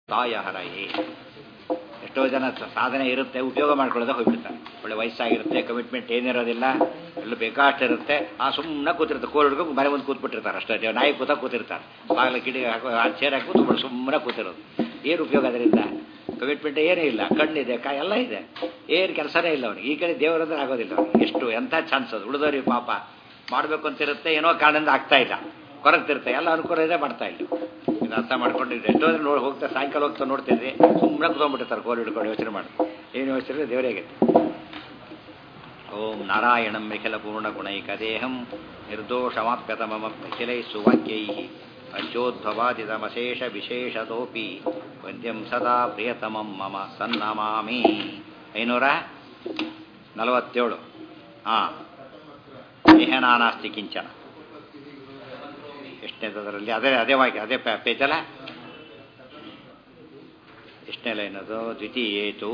ತಾಯ ಹರಯೇ ಎಷ್ಟೋ ಜನ ಸಾಧನೆ ಇರುತ್ತೆ ಉಪಯೋಗ ಮಾಡ್ಕೊಳ್ಳೋದೇ ಹೋಗ್ಬಿಡ್ತಾರೆ ಒಳ್ಳೆ ವಯಸ್ಸಾಗಿರುತ್ತೆ ಕಮಿಟ್ಮೆಂಟ್ ಏನಿರೋದಿಲ್ಲ ಎಲ್ಲ ಬೇಕಾಷ್ಟು ಇರುತ್ತೆ ಆ ಸುಮ್ಮನೆ ಕೂತಿರ್ತಾರೆ ಕೋಲ್ ಹಿಡ್ಕೊಂಡು ಮನೆ ಮುಂದೆ ಕೂತ್ಬಿಟ್ಟಿರ್ತಾರೆ ಅಷ್ಟೇ ನಾಯಿ ಕೂತ ಕೂತಿರ್ತಾರೆ ಬಾಗಿಲ ಕಿಡಿ ಹಾಕೋ ಆ ಚೇರ್ ಹಾಕಿ ಕೂತ್ಬಿಟ್ಟು ಸುಮ್ಮನೆ ಕೂತಿರೋದು ಏನು ಉಪಯೋಗ ಅದರಿಂದ ಕಮಿಟ್ಮೆಂಟ್ ಏನೂ ಇಲ್ಲ ಕಣ್ಣಿದೆ ಕಾ ಎಲ್ಲ ಇದೆ ಏನು ಕೆಲಸನೇ ಇಲ್ಲ ಅವ್ನಿಗೆ ಈ ಕಡೆ ದೇವರಂದ್ರೆ ಆಗೋದಿಲ್ಲ ಅವ್ನಿಗೆ ಎಷ್ಟು ಎಂಥ ಚಾನ್ಸ್ ಅದು ಉಳಿದವ್ರಿಗೆ ಪಾಪ ಮಾಡಬೇಕು ಅಂತಿರುತ್ತೆ ಏನೋ ಕಾರಣದಿಂದ ಆಗ್ತಾ ಇಲ್ಲ ಕೊರಗ್ತಿರುತ್ತೆ ಎಲ್ಲ ಅನುಕೂಲ ಇದೆ ಮಾಡ್ತಾ ಇಲ್ಲ ಇದು ಅರ್ಥ ಮಾಡ್ಕೊಂಡಿದ್ರೆ ಎಷ್ಟೋ ಜನ ನೋಡಿ ಹೋಗ್ತಾ ಸಾಯಂಕಾಲ ಹೋಗ್ತಾ ನೋಡ್ತಿದ್ರಿ ಸುಮ್ಮನೆ ಕುತ್ಕೊಂಡ್ಬಿಟ್ಟಿರ್ತಾರೆ ಕೋಲ್ ಹಿಡ್ಕೊಂಡು ಯೋಚನೆ ಮಾಡಿ ಏನು ಯೋಚನೆ ದೇವರಿಗೆ ಓಂ ನಾರಾಯಣಂ ನಿಖಿಲ ಪೂರ್ಣ ಗುಣೈಕ ದೇಹಂ ನಿರ್ದೋಷಮಾಪ್ಯತ ಮಮ ನಿಖಿಲೈ ಸುವಾಕ್ಯೈ ಪಂಚೋದ್ಭವಾದಿತಮಶೇಷ ವಿಶೇಷತೋಪಿ ವಂದ್ಯಂ ಸದಾ ಪ್ರಿಯತಮಂ ಮಮ ಸನ್ನಮಾಮಿ ಐನೂರ ನಲವತ್ತೇಳು ಹಾಂ ದೇಹನಾನಾಸ್ತಿ ಕಿಂಚನ ಎಷ್ಟನೇದರಲ್ಲಿ ಅದೇ ಅದೇ ವಾಕ್ಯ ಅದೇ ಪೇಜಲ್ಲ ಎಷ್ಟನೇ ಲೈನದು ದ್ವಿತೀಯೇತು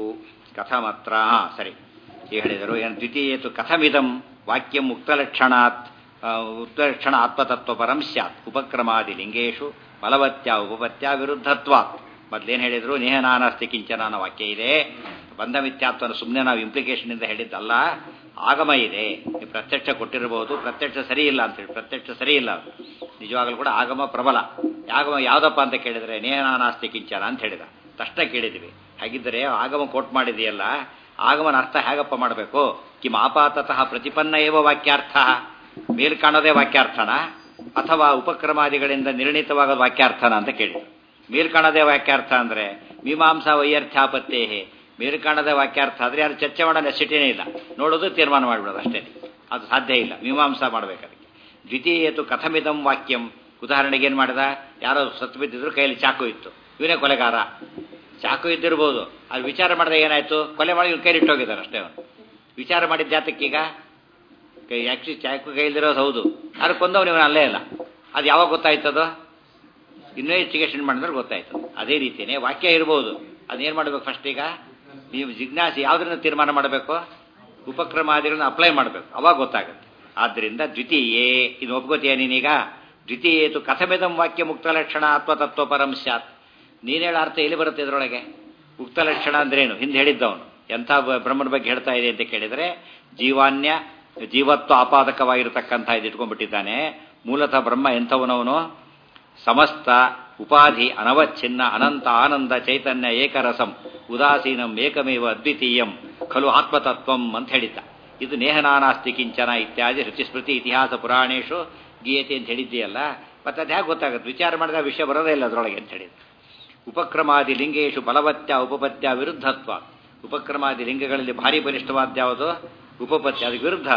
ಕಥಮತ್ರ ಹಾಂ ಸರಿ ಈಗ ಹೇಳಿದರು ಏನು ದ್ವಿತೀಯೇತು ಕಥಮಿದಂ ವಾಕ್ಯಂ ಉಕ್ತಲಕ್ಷಣಾತ್ ಉಕ್ತಲಕ್ಷಣ ಆತ್ಮತತ್ವ ಪರಂ ಸ್ಯಾತ್ ಉಪಕ್ರಮಾದಿ ಲಿಂಗೇಶು ಬಲವತ್ಯ ಉಪಪತ್ಯ ವಿರುದ್ಧತ್ವಾತ್ ಮೊದಲೇನು ಹೇಳಿದರು ನೇಹನಾನಸ್ತಿ ಕಿಂಚನ ಅನ್ನೋ ವಾಕ್ಯ ಇದೆ ಬಂಧ ಮಿಥ್ಯಾತ್ವನ ಸುಮ್ಮನೆ ನಾವು ಇಂಪ್ಲಿಕೇಶನಿಂದ ಹೇಳಿದ್ದಲ್ಲ ಆಗಮ ಇದೆ ನೀವು ಪ್ರತ್ಯಕ್ಷ ಕೊಟ್ಟಿರಬಹುದು ಪ್ರತ್ಯಕ್ಷ ಸರಿ ಇಲ್ಲ ಅಂತೇಳಿ ಪ್ರತ್ಯಕ್ಷ ಸರಿ ಇಲ್ಲ ನಿಜವಾಗಲೂ ಕೂಡ ಆಗಮ ಪ್ರಬಲ ಆಗಮ ಯಾವುದಪ್ಪ ಅಂತ ಕೇಳಿದರೆ ನೇಹನಾನಾಸ್ತಿ ಕಿಂಚನ ಅಂತ ಹೇಳಿದ ತಕ್ಷಣ ಕೇಳಿದ್ವಿ ಹಾಗಿದ್ದರೆ ಆಗಮ ಕೋಟ್ ಮಾಡಿದೆಯಲ್ಲ ಆಗಮನ ಅರ್ಥ ಹೇಗಪ್ಪ ಮಾಡಬೇಕು ಕಿಂ ಆಪಾತತಃ ಪ್ರತಿಪನ್ನ ಏವ ವಾಕ್ಯಾರ್ಥ ಮೇಲ್ ಕಾಣೋದೇ ವಾಕ್ಯಾರ್ಥನ ಅಥವಾ ಉಪಕ್ರಮಾದಿಗಳಿಂದ ನಿರ್ಣಿತವಾದ ವಾಕ್ಯಾರ್ಥನ ಅಂತ ಕೇಳಿದ್ರು ಮೇಲ್ ಕಾಣೋದೇ ವಾಕ್ಯಾರ್ಥ ಅಂದರೆ ಮೀಮಾಂಸಾ ವೈಯರ್ಥ್ಯಾಪತ್ತೇ ಮೇಲ್ ಕಾಣೋದೇ ವಾಕ್ಯಾರ್ಥ ಆದರೆ ಯಾರು ಚರ್ಚೆ ಮಾಡೋ ನೆಸಿಟಿನೇ ಇಲ್ಲ ನೋಡೋದು ತೀರ್ಮಾನ ಮಾಡಿಬಿಡೋದು ಅಷ್ಟೇ ಅದು ಸಾಧ್ಯ ಇಲ್ಲ ಮೀಮಾಂಸಾ ಮಾಡಬೇಕಾದಕ್ಕೆ ದ್ವಿತೀಯತು ಕಥಮಿದಂ ವಾಕ್ಯಂ ಉದಾಹರಣೆಗೆ ಏನು ಮಾಡಿದ ಯಾರೋ ಸತ್ತು ಬಿದ್ದಿದ್ರು ಕೈಯಲ್ಲಿ ಚಾಕು ಇತ್ತು ಇವನೇ ಕೊಲೆಗಾರ ಚಾಕು ಇದ್ದಿರ್ಬೋದು ಅದು ವಿಚಾರ ಮಾಡಿದಾಗ ಏನಾಯ್ತು ಕೊಲೆ ಮಾಡಿ ಇವ್ನು ಕೈಲಿಟ್ಟು ಹೋಗಿದ್ದಾರೆ ಅಷ್ಟೇ ಅವನು ವಿಚಾರ ಮಾಡಿದ ಜಾತಕ್ಕೀಗ ಕೈ ಆ್ಯಕ್ಚುಲಿ ಚಾಕು ಕೈಲಿರೋದು ಹೌದು ಅದು ಕೊಂದವನು ಇವನು ಅಲ್ಲೇ ಇಲ್ಲ ಅದು ಯಾವಾಗ ಗೊತ್ತಾಯ್ತದು ಇನ್ವೆಸ್ಟಿಗೇಷನ್ ಮಾಡಿದ್ರೆ ಗೊತ್ತಾಯ್ತು ಅದೇ ರೀತಿಯೇ ವಾಕ್ಯ ಇರ್ಬೋದು ಅದೇನು ಮಾಡಬೇಕು ಫಸ್ಟ್ ಈಗ ನೀವು ಜಿಜ್ಞಾಸಿ ಯಾವುದನ್ನ ತೀರ್ಮಾನ ಮಾಡಬೇಕು ಉಪಕ್ರಮಾದಿಗಳನ್ನ ಅಪ್ಲೈ ಮಾಡಬೇಕು ಅವಾಗ ಗೊತ್ತಾಗುತ್ತೆ ಆದ್ದರಿಂದ ದ್ವಿತೀಯೇ ಇದು ಒಪ್ಕೋತೀಯ ನೀನೀಗ ದ್ವಿತೀಯೇತು ಕಥಮಿದಂ ವಾಕ್ಯ ಮುಕ್ತ ಲಕ್ಷಣ ಆತ್ಮತತ್ವ ಪರಂ ಸ್ಯಾತ್ ನೀನು ಹೇಳ ಅರ್ಥ ಎಲ್ಲಿ ಬರುತ್ತೆ ಇದರೊಳಗೆ ಉಕ್ತ ಲಕ್ಷಣ ಅಂದ್ರೇನು ಹಿಂದೆ ಹೇಳಿದ್ದವನು ಎಂಥ ಬ್ರಹ್ಮನ ಬಗ್ಗೆ ಹೇಳ್ತಾ ಇದೆ ಅಂತ ಕೇಳಿದರೆ ಜೀವಾನ್ಯ ಜೀವತ್ವ ಆಪಾದಕವಾಗಿರತಕ್ಕಂಥ ಇದು ಇಟ್ಕೊಂಡ್ಬಿಟ್ಟಿದ್ದಾನೆ ಮೂಲತಃ ಬ್ರಹ್ಮ ಎಂಥವನವನು ಸಮಸ್ತ ಉಪಾಧಿ ಅನವಚ್ಛಿನ್ನ ಅನಂತ ಆನಂದ ಚೈತನ್ಯ ಏಕರಸಂ ಉದಾಸೀನಂ ಏಕಮೇವ ಅದ್ವಿತೀಯಂ ಖಲು ಆತ್ಮತತ್ವಂ ಅಂತ ಹೇಳಿದ್ದ ಇದು ನೇಹನಾನಾಸ್ತಿ ಕಿಂಚನ ಇತ್ಯಾದಿ ರುಚಿಸ್ಮೃತಿ ಇತಿಹಾಸ ಪುರಾಣೇಶು ಗೀಯತೆ ಅಂತ ಹೇಳಿದ್ದೀಯಲ್ಲ ಮತ್ತೆ ಅದು ಹೇಗೆ ಗೊತ್ತಾಗುತ್ತೆ ವಿಚಾರ ಮಾಡಿದಾಗ ವಿಷಯ ಬರೋದೇ ಇಲ್ಲ ಅದರೊಳಗೆ ಅಂತ ಹೇಳಿದ್ದು ಉಪಕ್ರಮಾದಿ ಲಿಂಗೇಶು ಬಲವತ್ಯ ಉಪಪತ್ಯ ವಿರುದ್ಧತ್ವ ಉಪಕ್ರಮಾದಿ ಲಿಂಗಗಳಲ್ಲಿ ಭಾರಿ ಬಲಿಷ್ಠವಾದ ಯಾವುದು ಉಪಪತ್ಯ ಅದಕ್ಕೆ ವಿರುದ್ಧ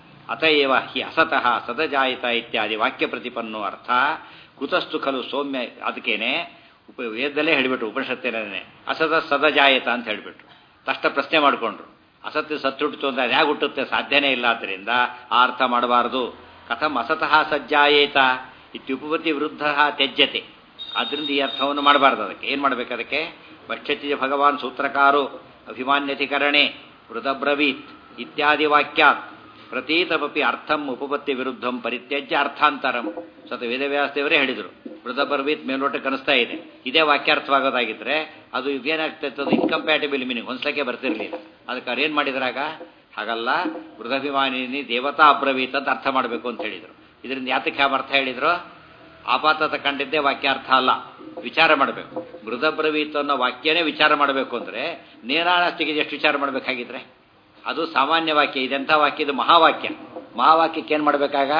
ಅತಏವ ಹಿ ಅಸತಃ ಸದಜಾಯಿತ ಇತ್ಯಾದಿ ವಾಕ್ಯ ಪ್ರತಿಪನ್ನೋ ಅರ್ಥ ಕುತಸ್ತು ಖಲು ಸೌಮ್ಯ ಅದಕ್ಕೇನೆ ಉಪ ವೇದದಲ್ಲೇ ಹೇಳಿಬಿಟ್ರು ಉಪನಿಷತ್ತಿನೇ ಅಸತ ಸದಜಾಯತ ಅಂತ ಹೇಳಿಬಿಟ್ರು ತಕ್ಷಣ ಪ್ರಶ್ನೆ ಮಾಡಿಕೊಂಡ್ರು ಅಸತ್ಯ ಸತ್ತುಟ್ಟಿತು ಅಂತ ಅದು ಹೇಗೆ ಹುಟ್ಟುತ್ತೆ ಸಾಧ್ಯನೇ ಇಲ್ಲ ಆದ್ದರಿಂದ ಆ ಅರ್ಥ ಮಾಡಬಾರದು ಕಥಂ ಅಸತಃ ಸಜ್ಜಾಯೇತ ಇತ್ಯುಪಪತಿ ವಿರುದ್ಧ ತ್ಯಜ್ಯತೆ ಆದ್ದರಿಂದ ಈ ಅರ್ಥವನ್ನು ಮಾಡಬಾರ್ದು ಅದಕ್ಕೆ ಏನು ಮಾಡಬೇಕು ಅದಕ್ಕೆ ಭಕ್ಷ್ಯತಿಜ ಭಗವಾನ್ ಸೂತ್ರಕಾರೋ ಅಭಿಮಾನ್ಯಧಿಕರಣೆ ವೃತಬ್ರವೀತ್ ಇತ್ಯಾದಿ ವಾಕ್ಯಾತ್ ಪ್ರತೀತಮಪಿ ಅರ್ಥಂ ಉಪಪತ್ತಿ ವಿರುದ್ಧಂ ಪರಿತ್ಯಜ್ಯ ಅರ್ಥಾಂತರಂ ಸ್ವತಃ ವೇದವ್ಯಾಸದೇವರೇ ಹೇಳಿದರು ವೃತಬ್ರವೀತ್ ಮೇಲ್ನೋಟಕ್ಕೆ ಅನಿಸ್ತಾ ಇದೆ ಇದೇ ವಾಕ್ಯಾರ್ಥವಾಗೋದಾಗಿದ್ರೆ ಅದು ಏನಾಗ್ತೈತೆ ಅದು ಇನ್ಕಂಪ್ಯಾಟಿಬಲ್ ಮೀನಿಂಗ್ ಒಂದ್ಸಕ್ಕೆ ಬರ್ತಿರ್ಲಿಲ್ಲ ಅದಕ್ಕೆ ಅವ್ರು ಏನು ಮಾಡಿದ್ರಾಗ ಹಾಗಲ್ಲ ವೃದ್ಧಾಭಿಮಾನಿನಿ ದೇವತಾ ಅಬ್ರವೀತ್ ಅಂತ ಅರ್ಥ ಮಾಡಬೇಕು ಅಂತ ಹೇಳಿದರು ಇದರಿಂದ ಯಾತಕ್ಕೆ ಯಾವ ಅರ್ಥ ಹೇಳಿದ್ರು ಆಪಾತತ ಕಂಡಿದ್ದೇ ವಾಕ್ಯಾರ್ಥ ಅಲ್ಲ ವಿಚಾರ ಮಾಡಬೇಕು ಮೃದಬ್ರವೀತ್ ಅನ್ನೋ ವಾಕ್ಯನೇ ವಿಚಾರ ಮಾಡಬೇಕು ಅಂದರೆ ನೇರಾಣಸ್ತಿಗೆ ಎಷ್ಟು ವಿಚಾರ ಮಾಡಬೇಕಾಗಿದ್ರೆ ಅದು ಸಾಮಾನ್ಯ ವಾಕ್ಯ ಇದೆಂಥ ವಾಕ್ಯ ಇದು ಮಹಾವಾಕ್ಯ ಮಹಾವಾಕ್ಯಕ್ಕೆ ಏನು ಮಾಡಬೇಕಾಗ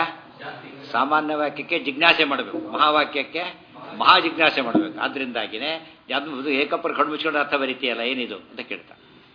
ಸಾಮಾನ್ಯ ವಾಕ್ಯಕ್ಕೆ ಜಿಜ್ಞಾಸೆ ಮಾಡಬೇಕು ಮಹಾವಾಕ್ಯಕ್ಕೆ ಮಹಾ ಜಿಜ್ಞಾಸೆ ಮಾಡಬೇಕು ಆದ್ರಿಂದಾಗಿನೇ ಯಾವುದು ಏಕಪ್ಪರ ಕಣ್ಣು ಮುಚ್ಕೊಂಡು ಅರ್ಥ ಬರೀತಿಯಲ್ಲ ಏನಿದು ಅಂತ ಕೇಳ್ತಾ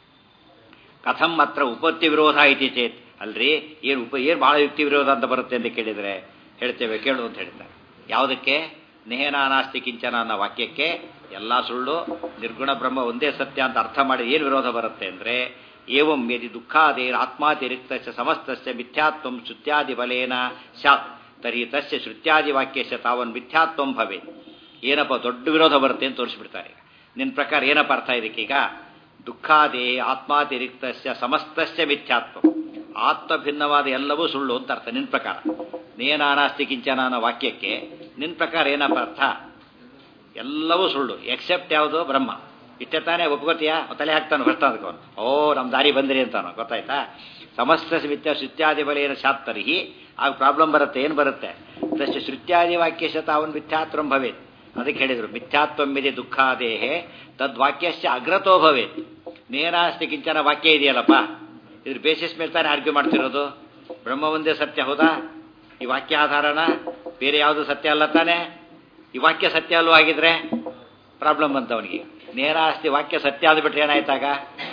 ಕಥಂ ಮಾತ್ರ ಉಪತ್ತಿ ವಿರೋಧ ಐತಿ ಚೇತ್ ಅಲ್ರಿ ಏನು ಉಪ ಏನು ಭಾಳ ಯುಕ್ತಿ ವಿರೋಧ ಅಂತ ಬರುತ್ತೆ ಅಂತ ಕೇಳಿದರೆ ಹೇಳ್ತೇವೆ ಕೇಳು ಅಂತ ಹೇಳ್ತಾರೆ ಯಾವುದಕ್ಕೆ ನೇಹನಾನಾಸ್ತಿ ಕಿಂಚನ ಅನ್ನೋ ವಾಕ್ಯಕ್ಕೆ ಎಲ್ಲ ಸುಳ್ಳು ನಿರ್ಗುಣ ಬ್ರಹ್ಮ ಒಂದೇ ಸತ್ಯ ಅಂತ ಅರ್ಥ ಮಾಡಿ ಏನು ವಿರೋಧ ಬರುತ್ತೆ ಅಂದರೆ ಏವಂ ಯದಿ ದುಃಖಾದೇರ ಆತ್ಮಾತಿರಿಕ್ತ ಸಮಸ್ತಸ್ಯ ಮಿಥ್ಯಾತ್ವಂ ಶ್ರುತ್ಯಾದಿ ಬಲೇನ ಸ್ಯಾತ್ ತರ್ಹಿ ತಸ್ಯ ಶ್ರುತ್ಯಾದಿ ವಾಕ್ಯಸ್ಯ ತಾವನ್ ಮಿಥ್ಯಾತ್ವಂ ಭವೆ ಏನಪ್ಪ ದೊಡ್ಡ ವಿರೋಧ ಬರುತ್ತೆ ಅಂತ ತೋರಿಸ್ಬಿಡ್ತಾರೆ ಈಗ ನಿನ್ನ ಪ್ರಕಾರ ಏನಪ್ಪ ಅರ್ಥ ಇದಕ್ಕೀಗ ದುಃಖಾದೇ ಆತ್ಮಾತಿರಿಕ್ತಸ್ಯ ಸಮಸ್ತಸ್ಯ ಮಿಥ್ಯಾತ್ವ ಆತ್ಮ ಭಿನ್ನವಾದ ಎಲ್ಲವೂ ಸುಳ್ಳು ಅಂತ ಅರ್ಥ ನಿನ್ನ ಪ್ರಕಾರ ನೇನಾನಾಸ್ತಿ ಕಿಂಚನ ಅನ್ನೋ ವಾಕ್ಯಕ್ಕೆ ನಿನ್ನ ಪ್ರಕಾರ ಏನಪ್ಪ ಅರ್ಥ ಎಲ್ಲವೂ ಸುಳ್ಳು ಎಕ್ಸೆಪ್ಟ್ ಯಾವುದು ಬ್ರಹ್ಮ ಇಷ್ಟೇ ತಾನೇ ಒಪ್ಕೋತೀಯಾ ತಲೆ ಹಾಕ್ತಾನೆ ಫಸ್ಟ್ ಅದಕ್ಕೆ ಅವನು ಓ ನಮ್ಮ ದಾರಿ ಬಂದ್ರಿ ಅಂತಾನು ಗೊತ್ತಾಯ್ತಾ ಸಮಸ್ತ ಮಿಥ್ಯ ಶ್ರುತ್ಯಾದಿ ಬಲೆಯ ಶಾತ್ತರಿಹಿ ಆಗ ಪ್ರಾಬ್ಲಮ್ ಬರುತ್ತೆ ಏನು ಬರುತ್ತೆ ತಸ್ಯ ಶ್ರುತ್ಯಾದಿ ವಾಕ್ಯ ಶತ ಅವನು ಮಿಥ್ಯಾತ್ವಂ ಭವೇತ್ ಅದಕ್ಕೆ ಹೇಳಿದರು ಮಿಥ್ಯಾತ್ವಮಿದೆ ದುಃಖಾದೇಹೆ ತದ್ವಾಕ್ಯಶ್ಚ ಅಗ್ರತೋ ಭವೇತ್ ನೇರಾಸ್ತಿ ಕಿಂಚನ ವಾಕ್ಯ ಇದೆಯಲ್ಲಪ್ಪ ಇದ್ರ ಬೇಸಿಸ್ ಮೇಲೆ ತಾನೇ ಆರ್ಗ್ಯೂ ಮಾಡ್ತಿರೋದು ಬ್ರಹ್ಮ ಒಂದೇ ಸತ್ಯ ಹೌದಾ ಈ ವಾಕ್ಯ ಆಧಾರನ ಬೇರೆ ಯಾವುದು ಸತ್ಯ ಅಲ್ಲ ತಾನೇ ಈ ವಾಕ್ಯ ಸತ್ಯ ಅಲ್ಲೂ ಆಗಿದ್ರೆ ಪ್ರಾಬ್ಲಮ್ ಬಂತ ಅವನಿಗೆ ನೇರ ಆಸ್ತಿ ವಾಕ್ಯ ಸತ್ಯ ಆದ್ಬಿಟ್ರೆ ಏನಾಯ್ತಾಗ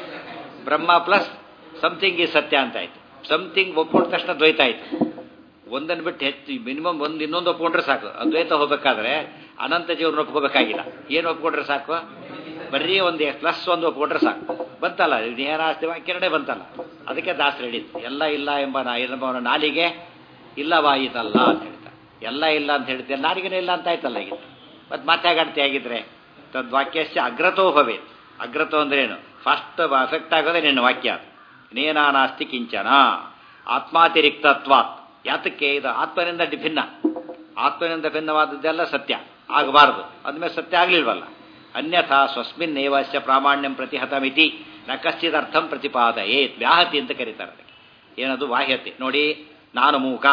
ಬ್ರಹ್ಮ ಪ್ಲಸ್ ಸಮಥಿಂಗ್ ಈ ಸತ್ಯ ಅಂತ ಆಯ್ತು ಸಮಥಿಂಗ್ ಒಪ್ಕೊಂಡ ತಕ್ಷಣ ದ್ವೈತ ಆಯ್ತು ಒಂದನ್ನು ಬಿಟ್ಟು ಹೆಚ್ಚು ಮಿನಿಮಮ್ ಒಂದು ಇನ್ನೊಂದು ಒಪ್ಕೊಂಡ್ರೆ ಸಾಕು ಅದ್ವೈತ ಹೋಗ್ಬೇಕಾದ್ರೆ ಅನಂತ ಜೀವನ ಒಪ್ಕೋಬೇಕಾಗಿಲ್ಲ ಏನು ಒಪ್ಕೊಂಡ್ರೆ ಸಾಕು ಬರೀ ಒಂದು ಪ್ಲಸ್ ಒಂದು ಒಪ್ಕೊಂಡ್ರೆ ಸಾಕು ಬಂತಲ್ಲ ನೇರ ಆಸ್ತಿ ವಾಕ್ಯನೇ ಬಂತಲ್ಲ ಅದಕ್ಕೆ ದಾಸರು ಹೇಳಿದ್ದು ಎಲ್ಲ ಇಲ್ಲ ಎಂಬ ನಾ ಎಂಬವನ ನಾಲಿಗೆ ಇಲ್ಲವಾಯಿತಲ್ಲ ಅಂತ ಹೇಳ್ತಾರೆ ಎಲ್ಲ ಇಲ್ಲ ಅಂತ ಹೇಳ್ತೀಯ ನಾಲಿಗೆನೇ ಇಲ್ಲ ಅಂತ ಆಯ್ತಲ್ಲ ಈಗ ಮತ್ತೆ ಮಾತಾಗಾಡ್ತಿ ಆಗಿದ್ರೆ ತದ್ವಾಕ್ಯಶ್ಚ ಅಗ್ರತೋ ಭವೇತ್ ಅಗ್ರತೋ ಅಂದ್ರೇನು ಫಸ್ಟ್ ಅಫೆಕ್ಟ್ ಆಗೋದೇ ನಿನ್ನ ವಾಕ್ಯ ನೇನಾನಾಸ್ತಿ ಕಿಂಚನ ಆತ್ಮಾತಿರಿಕ್ತತ್ವ ಯಾತಕ್ಕೆ ಇದು ಆತ್ಮನಿಂದ ಭಿನ್ನ ಆತ್ಮನಿಂದ ಭಿನ್ನವಾದದ್ದೆಲ್ಲ ಸತ್ಯ ಆಗಬಾರದು ಅದ್ಮೇಲೆ ಸತ್ಯ ಆಗ್ಲಿಲ್ವಲ್ಲ ಅನ್ಯಥಾ ಸ್ವಸ್ಮಿನ್ ನೇವಸ್ಯ ಪ್ರಾಮಾಣ್ಯಂ ಪ್ರತಿಹತಮಿತಿ ನ ಕಶ್ಚಿತ್ ಅರ್ಥಂ ಪ್ರತಿಪಾದಯೇತ್ ವ್ಯಾಹತಿ ಅಂತ ಕರೀತಾರೆ ಅದಕ್ಕೆ ಏನದು ವಾಹ್ಯತೆ ನೋಡಿ ನಾನು ಮೂಕ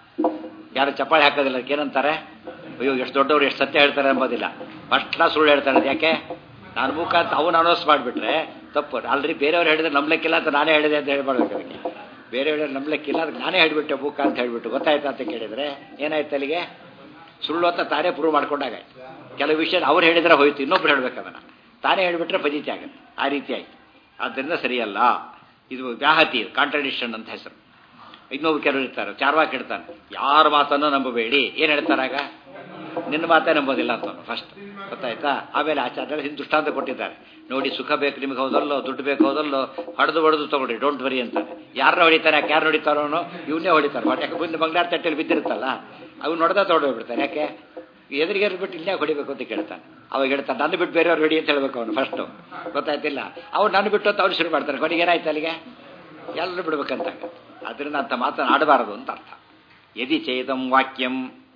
ಯಾರು ಚಪ್ಪಾಳೆ ಹಾಕೋದಿಲ್ಲ ಅದಕ್ಕೆ ಏನಂತಾರೆ ಅಯ್ಯೋ ಎಷ್ಟು ದೊಡ್ಡವರು ಎಷ್ಟು ಸತ್ಯ ಹೇಳ್ತಾರೆ ಎಂಬುದಿಲ್ಲ ಫಸ್ಟ್ ಕ್ಲಾಸ್ ಸುಳ್ಳು ಹೇಳ್ತಾರೆ ಅದು ಯಾಕೆ ನಾನು ಮೂಕ ಅಂತ ಅವನು ಅನೌನ್ಸ್ ಮಾಡಿಬಿಟ್ರೆ ತಪ್ಪು ಆಲ್ರೆಡಿ ಬೇರೆಯವ್ರು ಹೇಳಿದ್ರೆ ನಂಬ್ಲಿಕ್ಕಿಲ್ಲ ಅಂತ ನಾನೇ ಹೇಳಿದೆ ಅಂತ ಹೇಳ್ಬಾರ್ದು ಅದಕ್ಕೆ ಬೇರೆಯವ್ರು ನಂಬ್ಲಿಕ್ಕಿಲ್ಲ ಅದಕ್ಕೆ ನಾನೇ ಹೇಳಿಬಿಟ್ಟೆ ಮೂಕ ಅಂತ ಹೇಳ್ಬಿಟ್ಟು ಗೊತ್ತಾಯ್ತಾ ಅಂತ ಕೇಳಿದ್ರೆ ಏನಾಯ್ತು ಅಲ್ಲಿಗೆ ಸುಳ್ಳು ಅಂತ ತಾನೇ ಪ್ರೂವ್ ಮಾಡ್ಕೊಂಡಾಗ ಕೆಲವು ವಿಷಯ ಅವ್ರು ಹೇಳಿದ್ರೆ ಹೋಯ್ತು ಇನ್ನೊಬ್ರು ಹೇಳ್ಬೇಕು ಅದನ್ನ ತಾನೇ ಹೇಳಿಬಿಟ್ರೆ ಫಜಿತಿ ಆಗುತ್ತೆ ಆ ರೀತಿ ಆಯ್ತು ಆದ್ದರಿಂದ ಸರಿಯಲ್ಲ ಇದು ವ್ಯಾಹತಿ ಕಾಂಟ್ರಡಿಕ್ಷನ್ ಅಂತ ಹೆಸರು ಇನ್ನೊಬ್ರು ಕೆಲವರು ಇರ್ತಾರೆ ಚಾರ್ವಾಕ್ ಇಡ್ತಾನೆ ಯಾರ ಮಾತನ್ನು ನಂಬಬೇಡಿ ಏನು ಹೇಳ್ತಾರಾಗ ನಿನ್ನ ಮಾತೇ ನಂಬೋದಿಲ್ಲ ಅಂತ ಫಸ್ಟ್ ಗೊತ್ತಾಯ್ತಾ ಆಮೇಲೆ ಆಚಾರ್ಯ ಹಿಂದೆ ದೃಷ್ಟಾಂತ ಕೊಟ್ಟಿದ್ದಾರೆ ನೋಡಿ ಸುಖ ಬೇಕು ನಿಮಗೆ ಹೌದಲ್ಲೋ ದುಡ್ಡು ಬೇಕು ಹೌದಲ್ಲೋ ಹೊಡೆದು ಹೊಡೆದು ತಗೊಳ್ರಿ ಡೋಂಟ್ ವರಿ ಅಂತಾನೆ ಯಾರನ್ನ ಹೊಡಿತಾರೆ ಯಾಕೆ ಯಾರು ಹೊಡಿತಾರೋ ಇವನ್ನೇ ಹೊಡಿತಾರೆ ಬಟ್ ಯಾಕೆ ಬಂದು ಬಂಗಾರ ತಟ್ಟೆಯಲ್ಲಿ ಬಿದ್ದಿರುತ್ತಲ್ಲ ಅವ್ನು ನೋಡ್ದ ತೊಗೊಂಡೋಗ್ಬಿಡ್ತಾನೆ ಯಾಕೆ ಎದುರಿಗೆ ಬಿಟ್ಟು ಇಲ್ಲೇ ಹೊಡಿಬೇಕು ಅಂತ ಕೇಳ್ತಾನೆ ಅವಾಗ ಹೇಳ್ತಾನೆ ನನ್ನ ಬಿಟ್ಟು ಬೇರೆಯವ್ರು ಹೊಡಿ ಅಂತ ಹೇಳ್ಬೇಕು ಅವನು ಫಸ್ಟು ಗೊತ್ತಾಯ್ತಿಲ್ಲ ಅವ್ನು ನನ್ನ ಬಿಟ್ಟು ಅಂತ ಅವ್ನು ಶುರು ಮಾಡ್ತಾನೆ ಕೊನೆಗೆ ಏನಾಯ್ತು ಅಲ್ಲಿಗೆ ಎಲ್ಲರೂ ಬಿಡ್ಬೇಕಂತ ಅದರಿಂದ ಅಂತ ಮಾತನ್ನು ಆಡಬಾರದು ಅಂತ ಅರ್ಥ ಯದಿ ಚೇತಂ ವಾಕ್ಯಂ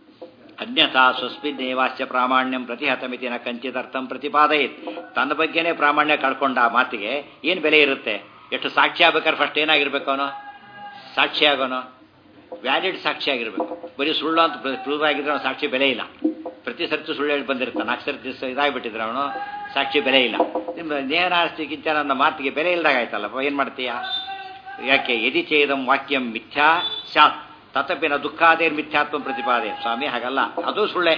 ಅನ್ಯಥಾ ಸ್ವಸ್ಮಿನ್ನೇವಾಸ್ಯ ಪ್ರಾಮಾಣ್ಯಂ ಪ್ರತಿಹತಮಿತಿ ನ ಕಂಚಿದರ್ಥಂ ಪ್ರತಿಪಾದಯಿತ್ ತನ್ನ ಬಗ್ಗೆನೇ ಪ್ರಾಮಾಣ್ಯ ಕಳ್ಕೊಂಡ ಆ ಮಾತಿಗೆ ಏನು ಬೆಲೆ ಇರುತ್ತೆ ಎಷ್ಟು ಸಾಕ್ಷಿ ಆಗ್ಬೇಕಾದ್ರೆ ಫಸ್ಟ್ ಏನಾಗಿರ್ಬೇಕು ಅವನು ಸಾಕ್ಷಿ ಆಗೋನು ವ್ಯಾಲಿಡ್ ಸಾಕ್ಷಿ ಆಗಿರ್ಬೇಕು ಬರೀ ಸುಳ್ಳು ಅಂತ ಪ್ರೂವ್ ಆಗಿದ್ರೆ ಅವನು ಸಾಕ್ಷಿ ಬೆಲೆ ಇಲ್ಲ ಪ್ರತಿ ಸರ್ತಿ ಸುಳ್ಳು ಹೇಳಿ ಬಂದಿರ್ತಾನೆ ನಾಲ್ಕು ಸರ್ತಿ ಇದಾಗಿಬಿಟ್ಟಿದ್ರೆ ಅವನು ಸಾಕ್ಷಿ ಬೆಲೆ ಇಲ್ಲ ನಿಮ್ಮ ನೇಹನಾಸ್ತಿಗಿಂತ ನನ್ನ ಮಾತಿಗೆ ಬೆಲೆ ಇಲ್ದಾಗ ಆಯ್ತಲ್ಲಪ್ಪ ಏನು ಮಾಡ್ತೀಯಾ ಯಾಕೆ ಯದಿ ಚೇದಂ ವಾಕ್ಯಂ ಮಿಥ್ಯಾ ಸ್ಯಾತ್ ತತಪಿನ ದುಃಖಾದೇರ್ ಮಿಥ್ಯಾತ್ವ ಪ್ರತಿಪಾದೆ ಸ್ವಾಮಿ ಹಾಗಲ್ಲ ಅದು ಸುಳ್ಳೆ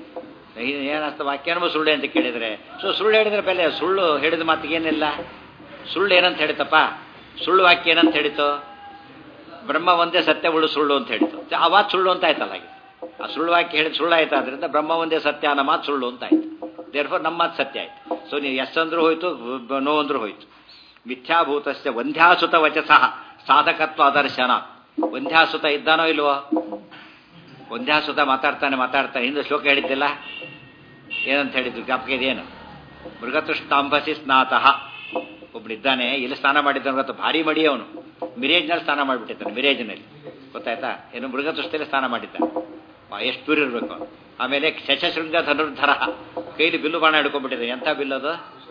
ಏನಾಸ್ತ ವಾಕ್ಯನೂ ಸುಳ್ಳೆ ಅಂತ ಕೇಳಿದರೆ ಸೊ ಸುಳ್ಳು ಹೇಳಿದ್ರೆ ಬೆಲೆ ಸುಳ್ಳು ಹೇಳಿದ ಮಾತಿಗೆ ಏನಿಲ್ಲ ಸುಳ್ಳು ಏನಂತ ಹೇಳಿತಪ್ಪ ಸುಳ್ಳು ವಾಕ್ಯ ಏನಂತ ಹೇಳಿತು ಬ್ರಹ್ಮ ಒಂದೇ ಸತ್ಯ ಉಳ್ಳು ಸುಳ್ಳು ಅಂತ ಹೇಳಿತು ಆ ಮಾತು ಸುಳ್ಳು ಅಂತ ಆಯ್ತಲ್ಲ ಹಾಗೆ ಆ ಸುಳ್ಳು ವಾಕ್ಯ ಹೇಳಿದ ಸುಳ್ಳು ಆಯ್ತು ಆದ್ರಿಂದ ಬ್ರಹ್ಮ ಒಂದೇ ಸತ್ಯ ಅನ್ನೋ ಮಾತು ಸುಳ್ಳು ಅಂತ ಆಯ್ತು ದೇರ್ಫೋರ್ ನಮ್ಮ ಮಾತು ಸತ್ಯ ಆಯ್ತು ಸೊ ನೀವು ಎಸ್ ಅಂದ್ರೂ ಹೋಯ್ತು ನೋ ಅಂದ್ರೂ ಹೋಯ್ತು ಮಿಥ್ಯಾಭೂತಸ್ಯ ವಂಧ್ಯಾಸುತ ವಚಸಃ ಸಾಧಕತ್ವ ಅದರ್ಶನ ವಂಧ್ಯಾಸುತ ಇದ್ದಾನೋ ಇಲ್ವೋ ವಂಧ್ಯಾಸುತ ಮಾತಾಡ್ತಾನೆ ಮಾತಾಡ್ತಾನೆ ಹಿಂದೆ ಶ್ಲೋಕ ಹೇಳಿದ್ದಿಲ್ಲ ಏನಂತ ಹೇಳಿದ್ರು ಜ್ಞಾಪಕ ಇದೇನು ಮೃಗತುಷ್ಟಾಂಬಸಿ ಸ್ನಾತಃ ಒಬ್ಬನಿದ್ದಾನೆ ಇಲ್ಲಿ ಸ್ನಾನ ಮಾಡಿದ್ದಾನೆ ಗೊತ್ತಾ ಭಾರಿ ಮಡಿ ಅವನು ಮಿರೇಜ್ನಲ್ಲಿ ಸ್ನಾನ ಮಾಡಿಬಿಟ್ಟಿದ್ದಾನೆ ಮಿರೇಜ್ನಲ್ಲಿ ಗೊತ್ತಾಯ್ತಾ ಏನು ಮೃಗತುಷ್ಟದಲ್ಲಿ ಸ್ನಾನ ಮಾಡಿದ್ದಾನೆ ಎಷ್ಟು ಪ್ಯೂರ್ ಇರಬೇಕು ಆಮೇಲೆ ಶಶಶೃಂಗ ಧನುರ್ಧರ ಕೈಲಿ ಬಿಲ್ಲು ಬಾಣ ಹಿಡ್ಕೊಂಡ್ಬಿಟ್ಟಿದ್ದಾನೆ ಎಂಥ ಬಿಲ್ ಅದು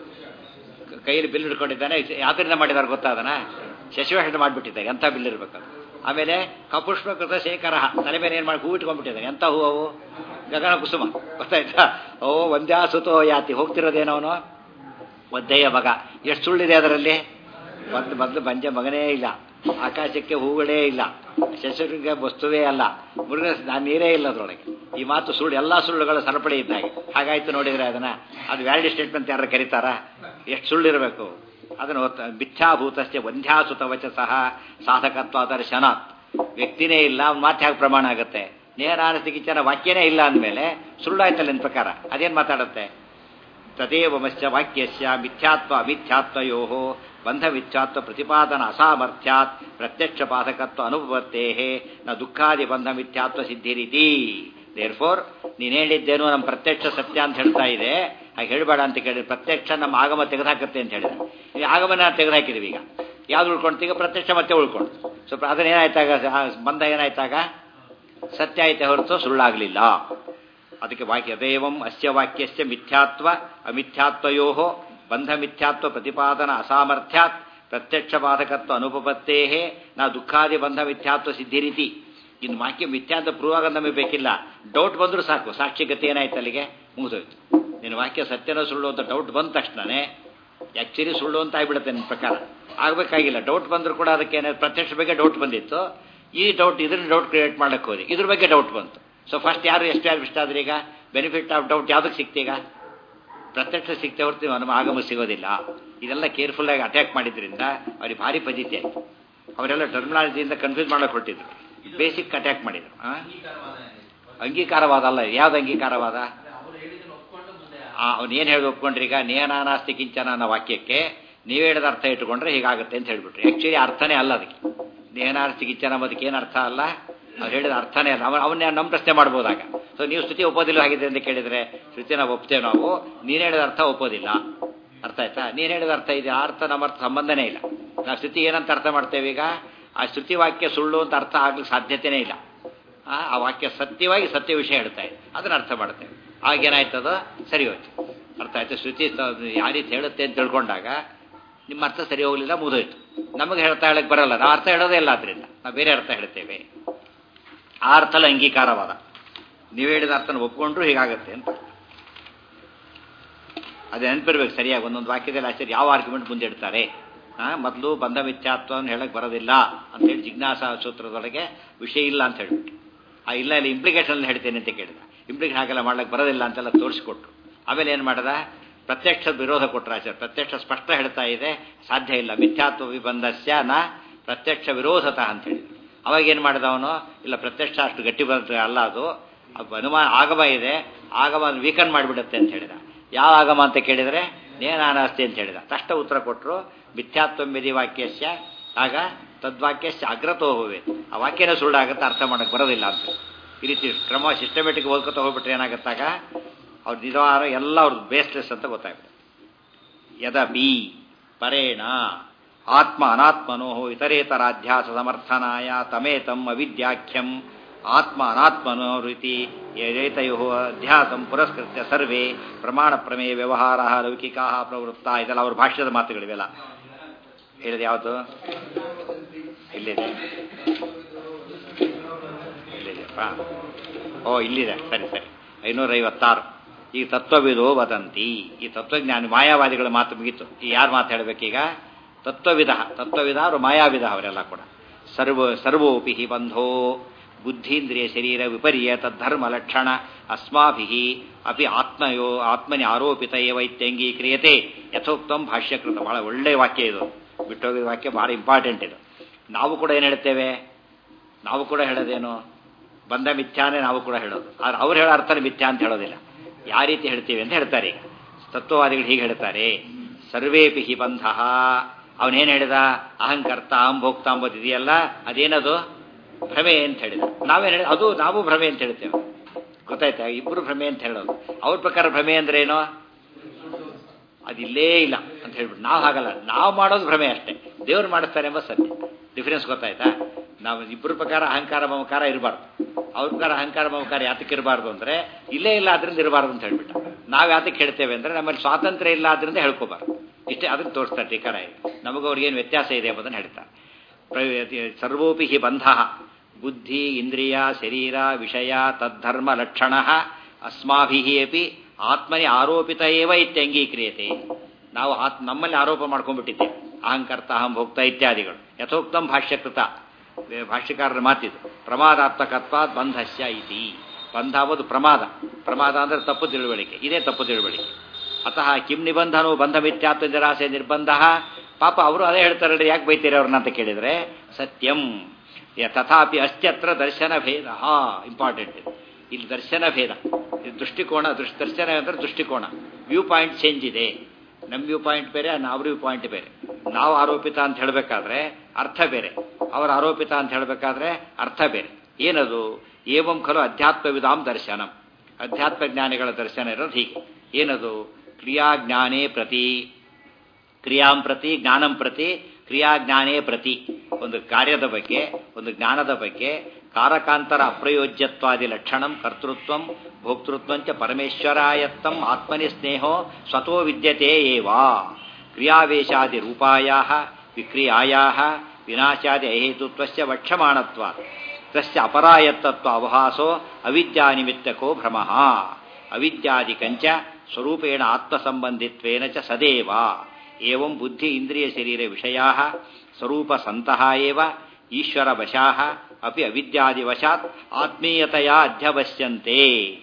ಕೈಯಲ್ಲಿ ಬಿಲ್ ಹಿಡ್ಕೊಂಡಿದ್ದಾನೆ ಯಾವ್ದರಿಂದ ಮಾಡಿದಾರೆ ಗೊತ್ತಾ ಅದನ್ನ ಶಶಿವೇಷಣ ಮಾಡಿಬಿಟ್ಟಿದ್ದಾರೆ ಎಂಥ ಬಿಲ್ ಇರಬೇಕು ಆಮೇಲೆ ಕಪುಷ್ಪ ಕೃತ ಶೇಖರ ತಲೆ ಮೇಲೆ ಏನು ಮಾಡಿ ಹೂ ಇಟ್ಕೊಂಡ್ಬಿಟ್ಟಿದ್ದಾನೆ ಎಂಥ ಹೂ ಅವು ಗಗನ ಕುಸುಮ ಗೊತ್ತಾಯ್ತಾ ಓ ಒಂದ್ಯಾ ಸುತೋ ಯಾತಿ ಹೋಗ್ತಿರೋದೇನವನು ಒದ್ದೆಯ ಮಗ ಎಷ್ಟು ಸುಳ್ಳಿದೆ ಅದರಲ್ಲಿ ಒಂದು ಮೊದಲು ಬಂಜೆ ಮಗನೇ ಇಲ್ಲ ಆಕಾಶಕ್ಕೆ ಹೂಗಳೇ ಇಲ್ಲ ಶಶುರಿಗೆ ವಸ್ತುವೇ ಅಲ್ಲ ಮುರುಘ ನಾನು ನೀರೇ ಇಲ್ಲ ಅದರೊಳಗೆ ಈ ಮಾತು ಸುಳ್ಳು ಎಲ್ಲ ಸುಳ್ಳುಗಳ ಸರಪಳಿ ಇದ್ದಾಗೆ ಹಾಗಾಯ್ತು ನೋಡಿದ್ರೆ ಅದನ್ನ ಅದು ವ್ಯಾಲಿಡ್ ಸ್ಟೇಟ್ಮೆಂಟ್ ಯಾರು ಕರೀತಾರ ಎಷ್ಟು ಸುಳ್ಳಿರಬೇಕು ಅದನ್ನು ಮಿಥ್ಯಾಭೂತಸ್ಯ ವಂಧ್ಯಾಸುತ ವಚಸಃ ಸಾಧಕತ್ವ ದರ್ಶನಾತ್ ವ್ಯಕ್ತಿನೇ ಇಲ್ಲ ಅವ್ನ ಮಾತು ಹೇಗೆ ಪ್ರಮಾಣ ಆಗುತ್ತೆ ನೇರ ಕಿಚ್ಚನ ವಾಕ್ಯನೇ ಇಲ್ಲ ಅಂದಮೇಲೆ ಸುಳ್ಳಾಯ್ತಲ್ಲ ನಿನ್ನ ಪ್ರಕಾರ ಅದೇನು ಮಾತಾಡುತ್ತೆ ತದೇವ ಮಶ್ಚ ವಾಕ್ಯಸ್ಯ ಮಿಥ್ಯಾತ್ವ ಅಮಿಥ್ಯಾತ್ವಯೋ ಬಂಧ ಮಿಥ್ಯಾತ್ವ ಪ್ರತಿಪಾದನ ಅಸಾಮರ್ಥ್ಯಾತ್ ಪ್ರತ್ಯಕ್ಷ ಪಾದಕತ್ವ ಅನುಭವತ್ತೇ ನ ದುಃಖಾದಿ ಬಂಧ ಮಿಥ್ಯಾತ್ವ ಸಿದ್ಧಿರಿತಿ ದೇರ್ ಫೋರ್ ನೀನು ಹೇಳಿದ್ದೇನು ನಮ್ಮ ಪ್ರತ್ಯಕ್ಷ ಸತ್ಯ ಅಂತ ಹೇಳ್ತಾ ಇದೆ ಹಾಗೆ ಹೇಳಬೇಡ ಅಂತ ಕೇಳಿದ್ರೆ ಪ್ರತ್ಯಕ್ಷ ನಮ್ಮ ಆಗಮ ತೆಗೆದುಹಾಕತ್ತೆ ಅಂತ ಹೇಳಿದ್ರೆ ಈ ಆಗಮನ ತೆಗೆದುಹಾಕಿದ್ವಿ ಈಗ ಯಾವ್ದು ಉಳ್ಕೊಂಡು ಈಗ ಪ್ರತ್ಯಕ್ಷ ಮತ್ತೆ ಉಳ್ಕೊಂಡು ಸೊ ಅದನ್ನ ಏನಾಯ್ತಾಗ ಬಂಧ ಏನಾಯ್ತಾಗ ಸತ್ಯ ಆಯ್ತೆ ಹೊರತು ಸುಳ್ಳಾಗಲಿಲ್ಲ ಅದಕ್ಕೆ ವಾಕ್ಯ ದೇವಂ ಅಸ್ಯ ವಾಕ್ಯಸ್ಯ ಮಿಥ್ಯಾತ್ವ ಅಮಿಥ್ಯಾತ್ವಯೋ ಬಂಧ ಮಿಥ್ಯಾತ್ವ ಪ್ರತಿಪಾದನ ಅಸಾಮರ್ಥ್ಯಾತ್ ಪ್ರತ್ಯಕ್ಷ ಬಾಧಕತ್ವ ಅನುಪಪತ್ತೇ ನಾ ದುಃಖಾದಿ ಬಂಧ ಮಿಥ್ಯಾತ್ವ ಸಿದ್ಧಿರಿತಿ ಇನ್ನು ವಾಕ್ಯ ಮಿಥ್ಯಾ ಅಂತ ಪ್ರೂವ್ ಆಗೋದು ನಮಗೆ ಬೇಕಿಲ್ಲ ಡೌಟ್ ಬಂದರೂ ಸಾಕು ಸಾಕ್ಷಿ ಗತಿ ಏನಾಯ್ತು ಅಲ್ಲಿಗೆ ಮುಗಿದೋಯ್ತು ನಿನ್ನ ವಾಕ್ಯ ಸತ್ಯನ ಸುಳ್ಳು ಅಂತ ಡೌಟ್ ಬಂದ ತಕ್ಷಣನೇ ಆ್ಯಕ್ಚುಲಿ ಸುಳ್ಳು ಅಂತ ಆಗ್ಬಿಡುತ್ತೆ ನನ್ನ ಪ್ರಕಾರ ಆಗಬೇಕಾಗಿಲ್ಲ ಡೌಟ್ ಬಂದರೂ ಕೂಡ ಅದಕ್ಕೆ ಏನಾದ್ರು ಪ್ರತ್ಯಕ್ಷ ಬಗ್ಗೆ ಡೌಟ್ ಬಂದಿತ್ತು ಈ ಡೌಟ್ ಇದ್ರ ಡೌಟ್ ಕ್ರಿಯೇಟ್ ಮಾಡಕ್ಕೆ ಹೋದಿ ಇದ್ರ ಬಗ್ಗೆ ಡೌಟ್ ಬಂತು ಸೊ ಫಸ್ಟ್ ಯಾರು ಎಷ್ಟು ಯಾರು ಇಷ್ಟ ಆದ್ರೆ ಈಗ ಬೆನಿಫಿಟ್ ಆಫ್ ಡೌಟ್ ಯಾವುದಕ್ಕೆ ಸಿಕ್ತೀಗ ಪ್ರತ್ಯಕ್ಷ ಸಿಕ್ತೆ ಹೊರ್ತೀವಿ ಅನುಮ ಆಗಮ ಸಿಗೋದಿಲ್ಲ ಇದೆಲ್ಲ ಕೇರ್ಫುಲ್ ಆಗಿ ಅಟ್ಯಾಕ್ ಮಾಡಿದ್ರಿಂದ ಅವ್ರಿಗೆ ಭಾರಿ ಫಜಿತಿ ಆಯಿತು ಅವರೆಲ್ಲ ಟರ್ಮಿನಾಲಜಿಯಿಂದ ಕನ್ಫ್ಯೂಸ್ ಮಾಡಕ್ಕೆ ಹೊರಟಿದ್ರು ಬೇಸಿಕ್ ಅಟ್ಯಾಕ್ ಮಾಡಿದ್ರು ಆ? ಅಂಗೀಕಾರವಾದ ಅಲ್ಲ ಯಾವ್ದು ಅಂಗೀಕಾರವಾದ ಅವ್ನು ಏನು ಹೇಳಿ ಒಪ್ಕೊಂಡ್ರಿ ಈಗ ನೇನಾನಾಸ್ತಿ ಕಿಂಚನ ಅನ್ನೋ ವಾಕ್ಯಕ್ಕೆ ನೀವು ಹೇಳಿದ ಅರ್ಥ ಇಟ್ಕೊಂಡ್ರೆ ಹೀಗಾಗುತ್ತೆ ಅಂತ ಹೇಳ್ಬಿಟ್ರಿ ಆ್ಯಕ್ಚುಲಿ ಅರ್ಥನೇ ಅಲ್ಲ ಅದಕ್ಕೆ ನೇನಾಸ್ತಿ ಕಿಂಚನ ಅದಕ್ಕೆ ಏನು ಅರ್ಥ ಅಲ್ಲ ಅವ್ರು ಹೇಳಿದ ಅರ್ಥನೇ ಅಲ್ಲ ಅವನು ಅವನ್ನ ನಮ್ಮ ಪ್ರಶ್ನೆ ಮಾಡ್ಬೋದಾಗ ಸೊ ನೀವು ಸ್ತುತಿ ಒಪ್ಪೋದಿಲ್ಲ ಆಗಿದೆ ಅಂತ ಕೇಳಿದರೆ ಶ್ರುತಿನ ಒಪ್ತೇವೆ ನಾವು ನೀನು ಹೇಳಿದ ಅರ್ಥ ಒಪ್ಪೋದಿಲ್ಲ ಅರ್ಥ ಆಯ್ತಾ ನೀನು ಹೇಳಿದ ಅರ್ಥ ಇದೆ ಆ ಅರ್ಥ ನಮ್ಮ ಅರ್ಥ ಸಂಬಂಧನೇ ಇಲ್ಲ ನಾವು ಶ್ರುತಿ ಏನಂತ ಅರ್ಥ ಮಾಡ್ತೇವೆ ಈಗ ಆ ಶ್ರುತಿ ವಾಕ್ಯ ಸುಳ್ಳು ಅಂತ ಅರ್ಥ ಆಗ್ಲಿಕ್ಕೆ ಸಾಧ್ಯತೆನೇ ಇಲ್ಲ ಆ ಆ ವಾಕ್ಯ ಸತ್ಯವಾಗಿ ಸತ್ಯ ವಿಷಯ ಹೇಳ್ತಾ ಇದೆ ಅದನ್ನ ಅರ್ಥ ಮಾಡ್ತೇವೆ ಆಗೇನಾಯ್ತದ ಸರಿ ಹೋಯ್ತು ಅರ್ಥ ಆಯ್ತು ಶ್ರುತಿ ಸ- ಯಾವ ರೀತಿ ಹೇಳುತ್ತೆ ಅಂತ ತಿಳ್ಕೊಂಡಾಗ ನಿಮ್ಮ ಅರ್ಥ ಸರಿ ಹೋಗಲಿಲ್ಲ ಮುಗಿದೋಯ್ತು ನಮಗೆ ಹೇಳ್ತಾ ಹೇಳಕ್ ಬರಲ್ಲ ನಾವು ಅರ್ಥ ಹೇಳೋದೇ ಇಲ್ಲ ಅದರಿಂದ ನಾವು ಬೇರೆ ಅರ್ಥ ಹೇಳ್ತೇವೆ ಆ ಅರ್ಥಲ ಅಂಗೀಕಾರವಾದ ನೀವು ಹೇಳಿದ ಅರ್ಥನ ಒಪ್ಕೊಂಡ್ರು ಹೀಗಾಗತ್ತೆ ಅಂತ ಅದು ನೆನಪಿರ್ಬೇಕು ಸರಿಯಾಗಿ ಒಂದೊಂದು ವಾಕ್ಯದಲ್ಲಿ ಆಶ್ಚರ್ಯ ಯಾವ ಆರ್ಗ್ಯುಮೆಂಟ್ ಮುಂದೆ ಇಡ್ತಾರೆ ಮೊದಲು ಬಂಧ ಮಿಥ್ಯಾತ್ವವನ್ನು ಹೇಳಕ್ ಬರೋದಿಲ್ಲ ಅಂತೇಳಿ ಜಿಜ್ಞಾಸ ಸೂತ್ರದೊಳಗೆ ವಿಷಯ ಇಲ್ಲ ಅಂತ ಹೇಳ್ಬಿಟ್ಟು ಆ ಇಲ್ಲ ಇಲ್ಲ ಇಂಪ್ಲಿಕೇಶನ್ ಹೇಳ್ತೇನೆ ಅಂತ ಕೇಳಿದ ಇಂಪ್ಲಿಕೇಶನ್ ಹಾಗೆಲ್ಲ ಮಾಡ್ಲಿಕ್ಕೆ ಬರೋದಿಲ್ಲ ಅಂತೆಲ್ಲ ತೋರಿಸ್ಕೊಟ್ರು ಆಮೇಲೆ ಏನು ಮಾಡ್ದ ಪ್ರತ್ಯಕ್ಷ ವಿರೋಧ ಕೊಟ್ಟರು ಆಚಾರ್ಯ ಪ್ರತ್ಯಕ್ಷ ಸ್ಪಷ್ಟ ಹೇಳ್ತಾ ಇದೆ ಸಾಧ್ಯ ಇಲ್ಲ ಮಿಥ್ಯಾತ್ವ ವಿಬಂಧಸ್ಯ ನ ಪ್ರತ್ಯಕ್ಷ ವಿರೋಧತಃ ಅಂತ ಹೇಳಿ ಅವಾಗ ಏನು ಮಾಡಿದ ಅವನು ಇಲ್ಲ ಪ್ರತ್ಯಕ್ಷ ಅಷ್ಟು ಗಟ್ಟಿ ಬರುತ್ತೆ ಅಲ್ಲ ಅದು ಅದು ಅನುಮಾನ ಆಗಮ ಇದೆ ಆಗಮ ವೀಕನ್ ಮಾಡಿಬಿಡುತ್ತೆ ಅಂತ ಹೇಳಿದ ಯಾವ ಆಗಮ ಅಂತ ಕೇಳಿದರೆ ನೇನಾನಾಸ್ತಿ ಅಂತ ಹೇಳಿದ ತಷ್ಟ ಉತ್ತರ ಕೊಟ್ಟರು ಮಿಥ್ಯಾತ್ವ ಮಿದಿ ವಾಕ್ಯಸ್ಯ ಆಗ ತದ್ವಾಕ್ಯಸ್ಯ ಅಗ್ರತೋ ಹೋವೆ ಆ ವಾಕ್ಯನೇ ಸುಳ್ಳಾಗುತ್ತೆ ಅರ್ಥ ಮಾಡಕ್ಕೆ ಬರೋದಿಲ್ಲ ಅಂತ ಈ ರೀತಿ ಕ್ರಮ ಸಿಸ್ಟಮೆಟಿಕ್ ಓದ್ಕೊತಾ ಹೋಗ್ಬಿಟ್ರೆ ಏನಾಗುತ್ತಾಗ ಅವ್ರ ನಿಧಾನ ಎಲ್ಲ ಅವ್ರದ್ದು ಬೇಸ್ಲೆಸ್ ಅಂತ ಗೊತ್ತಾಗುತ್ತೆ ಯದ ಬಿ ಪರೇಣ ಆತ್ಮ ಅನಾತ್ಮನೋ ಇತರೇತರಾಧ್ಯಾಸ ಸಮರ್ಥನಾಯ ತಮೇತಂ ಅವಿದ್ಯಾಖ್ಯಂ ಆತ್ಮ ಅನಾತ್ಮನೋ ರೀತಿ ಏತಯೋ ಅಧ್ಯಾಸಂ ಪುರಸ್ಕೃತ್ಯ ಸರ್ವೇ ಪ್ರಮಾಣ ಪ್ರಮೇಯ ವ್ಯವಹಾರ ಲೌಕಿಕಾ ಪ್ರವೃತ್ತ ಇದೆಲ್ಲ ಅವ್ರ ಭಾಷ್ಯದ ಮಾತುಗಳಿವೆಲ್ಲ ಹೇಳಿದ ಯಾವುದು ಇಲ್ಲಿದೆ ಇಲ್ಲಿದೆಯಪ್ಪ ಓ ಇಲ್ಲಿದೆ ಸರಿ ಸರಿ ಐನೂರೈವತ್ತಾರು ಈ ತತ್ವವಿದೋ ವದಂತಿ ಈ ತತ್ವಜ್ಞಾನಿ ಮಾಯಾವಾದಿಗಳ ಮಾತು ಮುಗೀತು ಈ ಯಾರು ಮಾತು ಹೇಳಬೇಕೀಗ ತತ್ವವಿಧ ತತ್ವವಿಧ ಅವರು ಮಾಯಾವಿಧ ಅವರೆಲ್ಲ ಕೂಡ ಸರ್ವ ಸರ್ವೋಪಿ ಹಿ ಬಂಧೋ ಬುದ್ಧೀಂದ್ರಿಯ ಶರೀರ ವಿಪರ್ಯ ತದ್ಧರ್ಮ ಲಕ್ಷಣ ಅಸ್ಮಾಭಿ ಅಪಿ ಆತ್ಮಯೋ ಆತ್ಮನಿ ಆರೋಪಿತ ಏವ ಇತ್ಯಂಗೀಕ್ರಿಯತೆ ಯಥೋಕ್ತಂ ಭಾಷ್ಯಕೃತ ಬಹಳ ಒಳ್ಳೆಯ ವಾಕ್ಯ ಇದು ಬಿಟ್ಟೋಗಿದ ವಾಕ್ಯ ಬಹಳ ಇಂಪಾರ್ಟೆಂಟ್ ಇದು ನಾವು ಕೂಡ ಏನು ಹೇಳ್ತೇವೆ ನಾವು ಕೂಡ ಹೇಳೋದೇನು ಬಂದ ಮಿಥ್ಯಾನೇ ನಾವು ಕೂಡ ಹೇಳೋದು ಆದ್ರೆ ಅವ್ರು ಹೇಳೋ ಅರ್ಥನೇ ಮಿಥ್ಯಾ ಅಂತ ಹೇಳೋದಿಲ್ಲ ಯಾವ ರೀತಿ ಹೇಳ್ತೀವಿ ಅಂತ ಹೇಳ್ತಾರೆ ಈಗ ತತ್ವವಾದಿಗಳು ಹೀಗೆ ಹೇಳ್ತಾರೆ ಸರ್ವೇಪಿ ಹಿ ಬಂಧ ಅವನೇನು ಹೇಳಿದ ಅಹಂಕರ್ತ ಅಹಂಭೋಕ್ತ ಅಂಬೋದು ಇದೆಯಲ್ಲ ಅದೇನದು ಭ್ರಮೆ ಅಂತ ಹೇಳಿದ ನಾವೇನು ಹೇಳಿದ ಅದು ನಾವು ಭ್ರಮೆ ಅಂತ ಹೇಳ್ತೇವೆ ಗೊತ್ತಾಯ್ತಾ ಇಬ್ಬರು ಭ್ರಮೆ ಅಂತ ಹೇಳೋದು ಅವ್ರ ಪ್ರಕಾರ ಭ್ರಮೆ ಅಂದ್ರೆ ಏನು ಅದಿಲ್ಲೇ ಇಲ್ಲ ಅಂತ ಹೇಳ್ಬಿಟ್ಟು ನಾವು ಹಾಗಲ್ಲ ನಾವು ಮಾಡೋದು ಭ್ರಮೆ ಅಷ್ಟೇ ದೇವ್ರು ಮಾಡಿಸ್ತಾರೆ ಎಂಬ ಸತ್ಯ ಡಿಫರೆನ್ಸ್ ಗೊತ್ತಾಯ್ತಾ ನಾವು ಇಬ್ಬರ ಪ್ರಕಾರ ಅಹಂಕಾರ ಮಮಕಾರ ಇರಬಾರ್ದು ಅವ್ರ ಪ್ರಕಾರ ಅಹಂಕಾರ ಮಮಕಾರ ಯಾತಕ್ಕೆ ಇರಬಾರ್ದು ಅಂದ್ರೆ ಇಲ್ಲೇ ಇಲ್ಲ ಅದರಿಂದ ಇರಬಾರ್ದು ಅಂತ ಹೇಳ್ಬಿಟ್ಟ ನಾವು ಯಾತಕ್ಕೆ ಹೇಳ್ತೇವೆ ಅಂದ್ರೆ ನಮ್ಮಲ್ಲಿ ಸ್ವಾತಂತ್ರ್ಯ ಇಲ್ಲ ಅದರಿಂದ ಹೇಳ್ಕೋಬಾರ್ದು ಇಷ್ಟೇ ಅದನ್ನ ತೋರಿಸ್ತಾರೆ ಟೀಕಾರ ನಮಗೆ ಅವ್ರಿಗೇನು ವ್ಯತ್ಯಾಸ ಇದೆ ಎಂಬುದನ್ನು ಹೇಳ್ತಾರೆ ಪ್ರ- ಸರ್ವೋಪಿ ಹಿ ಬಂಧ ಬುದ್ಧಿ ಇಂದ್ರಿಯ ಶರೀರ ವಿಷಯ ತದ್ಧರ್ಮ ಲಕ್ಷಣ ಅಸ್ಮಾಭಿ ಅಪಿ ಆತ್ಮನಿ ಆರೋಪಿತ ಏವ ಇತ್ಯಂಗೀಕ್ರಿಯತೆ ನಾವು ಆತ್ ನಮ್ಮಲ್ಲಿ ಆರೋಪ ಮಾಡ್ಕೊಂಡ್ಬಿಟ್ಟಿದ್ದೇವೆ ಅಹಂಕರ್ತ ಅಹಂ ಭೋಕ್ತ ಇತ್ಯಾದಿಗಳು ಯಥೋಕ್ತಂ ಭಾಷ್ಯಕೃತ ವೇ- ಭಾಷ್ಯಕಾರರ ಮಾತಿದು ಪ್ರಮಾದಾತ್ಮಕತ್ವಾದ್ ಬಂಧಸ್ಯ ಇತಿ ಬಂಧ ಅನ್ನೋದು ಪ್ರಮಾದ ಪ್ರಮಾದ ಅಂದ್ರೆ ತಪ್ಪು ತಿಳುವಳಿಕೆ ಇದೇ ತಪ್ಪು ತಿಳುವಳಿಕೆ ಅತಃ ಕಿಂ ನಿಬಂಧನೋ ಬಂಧ ಮಿಥ್ಯಾತ್ವ ನಿರಾಸೆ ನಿರ್ಬಂಧ ಪಾಪ ಅವರು ಅದೇ ಹೇಳ್ತಾರಲ್ರಿ ಯಾಕೆ ಬೈತೀರಿ ಅವ್ರನ್ನ ಅಂತ ಕೇಳಿದ್ರೆ ಸತ್ಯಂ ಯ ತಥಾಪಿ ಅಸ್ತ್ಯತ್ರ ದರ್ಶನ ಭೇದ ಇಂಪಾರ್ಟೆಂಟ್ ಇದು ಇಲ್ಲಿ ದರ್ಶನ ಭೇದ ಇದು ದೃಷ್ಟಿಕೋನ ದೃಶ್ ದರ್ಶನ ಅಂದ್ರೆ ದೃಷ್ಟಿಕೋನ ವ್ಯೂ ಪಾಯಿಂಟ್ ಚೇಂಜ್ ಇದೆ ನಮ್ಮ ವ್ಯೂ ಪಾಯಿಂಟ್ ಬೇರೆ ಅವ್ರ ವ್ಯೂ ಪಾಯಿಂಟ್ ಬೇರೆ ನಾವು ಆರೋಪಿತ ಅಂತ ಹೇಳಬೇಕಾದ್ರೆ ಅರ್ಥ ಬೇರೆ ಅವರ ಆರೋಪಿತ ಅಂತ ಹೇಳಬೇಕಾದ್ರೆ ಅರ್ಥ ಬೇರೆ ಏನದು ಏವಂ ಖಲು ಅಧ್ಯಾತ್ಮ ವಿಧಾಂ ದರ್ಶನಂ ಅಧ್ಯಾತ್ಮ ಜ್ಞಾನಿಗಳ ದರ್ಶನ ಇರೋದು ಹೀಗೆ ಏನದು ಕ್ರಿಯಾಜ್ಞಾನೇ ಪ್ರತಿ ಕ್ರಿಯಾಂ ಪ್ರತಿ ಜ್ಞಾನಂ ಪ್ರತಿ ಕ್ರಿಯಾಜ್ಞಾನೇ ಪ್ರತಿ ಒಂದು ಕಾರ್ಯದ ಬಗ್ಗೆ ಒಂದು ಜ್ಞಾನದ ಬಗ್ಗೆ ಕಾರಕಾಂತರ ಅಪ್ರಯೋಜ್ಯತ್ವಾದಿ ಲಕ್ಷಣಂ ಕರ್ತೃತ್ವಂ ಭೋಕ್ತೃತ್ವಂಚ ಪರಮೇಶ್ವರಾಯತ್ತಂ ಆತ್ಮನಿ ಸ್ನೇಹೋ ಸ್ವತೋ ವಿದ್ಯತೆ ಏವಾ ಕ್ರಿಯಾವೇಶಾದಿ ರೂಪಾಯಾ ವಿಕ್ರಿಯಾಯಾ ವಿನಾಶಾದಿ ಅಹೇತುತ್ವಸ್ಯ ವಕ್ಷಮಾಣತ್ವಾತ್ ತಸ್ಯ ಅಪರಾಯತ್ತತ್ವ ಅವಹಾಸೋ ಅವಿದ್ಯಾನಿಮಿತ್ತಕೋ ಭ್ರಮಃ ಅವಿದ್ಯಾದಿಕಂಚ ಸ್ವರೂಪೇಣ ಆತ್ಮಸಂಬಂಧಿತ್ವೇನ ಚ ಸದೇವ ಏವಂ ಬುದ್ಧಿ ಇಂದ್ರಿಯ ಶರೀರ ವಿಷಯಾ ಸ್ವರೂಪ ಸಂತಹ ಏವ ಈಶ್ವರ ವಶಾಃ ಅಪಿ ಅವಿದ್ಯಾದಿವಶಾತ್ ಆತ್ಮೀಯತೆಯ ಅಧ್ಯವಶ್ಯಂತೆ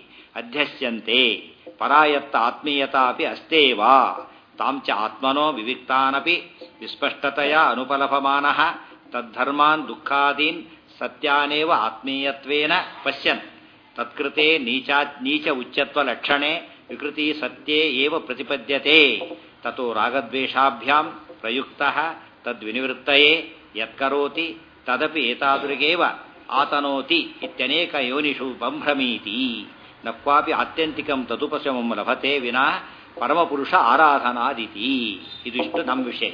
ಅಧ್ಯಸ್ಯಂತೆ ಪರಾಯತ್ತ ಆತ್ಮೀಯತಾ ಅಪಿ ಅಸ್ತೇವ ತಾಂ ಚ ಆತ್ಮನೋ ವಿವಿಕ್ತಾನಪಿ ವಿಸ್ಪಷ್ಟತೆಯ ಅನುಪಲಭಮಾನಃ ತದ್ಧರ್ಮಾನ್ ದುಃಖಾದೀನ್ ಸತ್ಯಾನೇವ ಆತ್ಮೀಯತ್ವೇನ ಪಶ್ಯನ್ ತತ್ಕೃತೆ ನೀಚಾ ನೀಚ ಉಚ್ಚತ್ವ ಲಕ್ಷಣೆ ವಿಕೃತಿ ಸತ್ಯೇ ಏವ ಪ್ರತಿಪದ್ಯತೆ ತतो ರಾಗದ್ವೇಷಾಭ್ಯಾಂ ಪ್ರಯುಕ್ತಃ ತದ್ವಿನಿವೃತ್ತಯೇ ಯತ್ಕರೋತಿ ತದಪಿ ಏತಾದೃಗೇವ ಆತನೋತಿ ಇತ್ಯನೇಕ ಯೋನಿಷು ಬಂಭ್ರಮೀತಿ ನ ಕ್ವಾಪಿ ಆತ್ಯಂತಿಕಂ ತದುಪಶಮಂ ಲಭತೆ ವಿನಾ ಪರಮಪುರುಷ ಆರಾಧನಾದಿತಿ ಇದಿಷ್ಟು ನಮ್ಮ ವಿಷಯ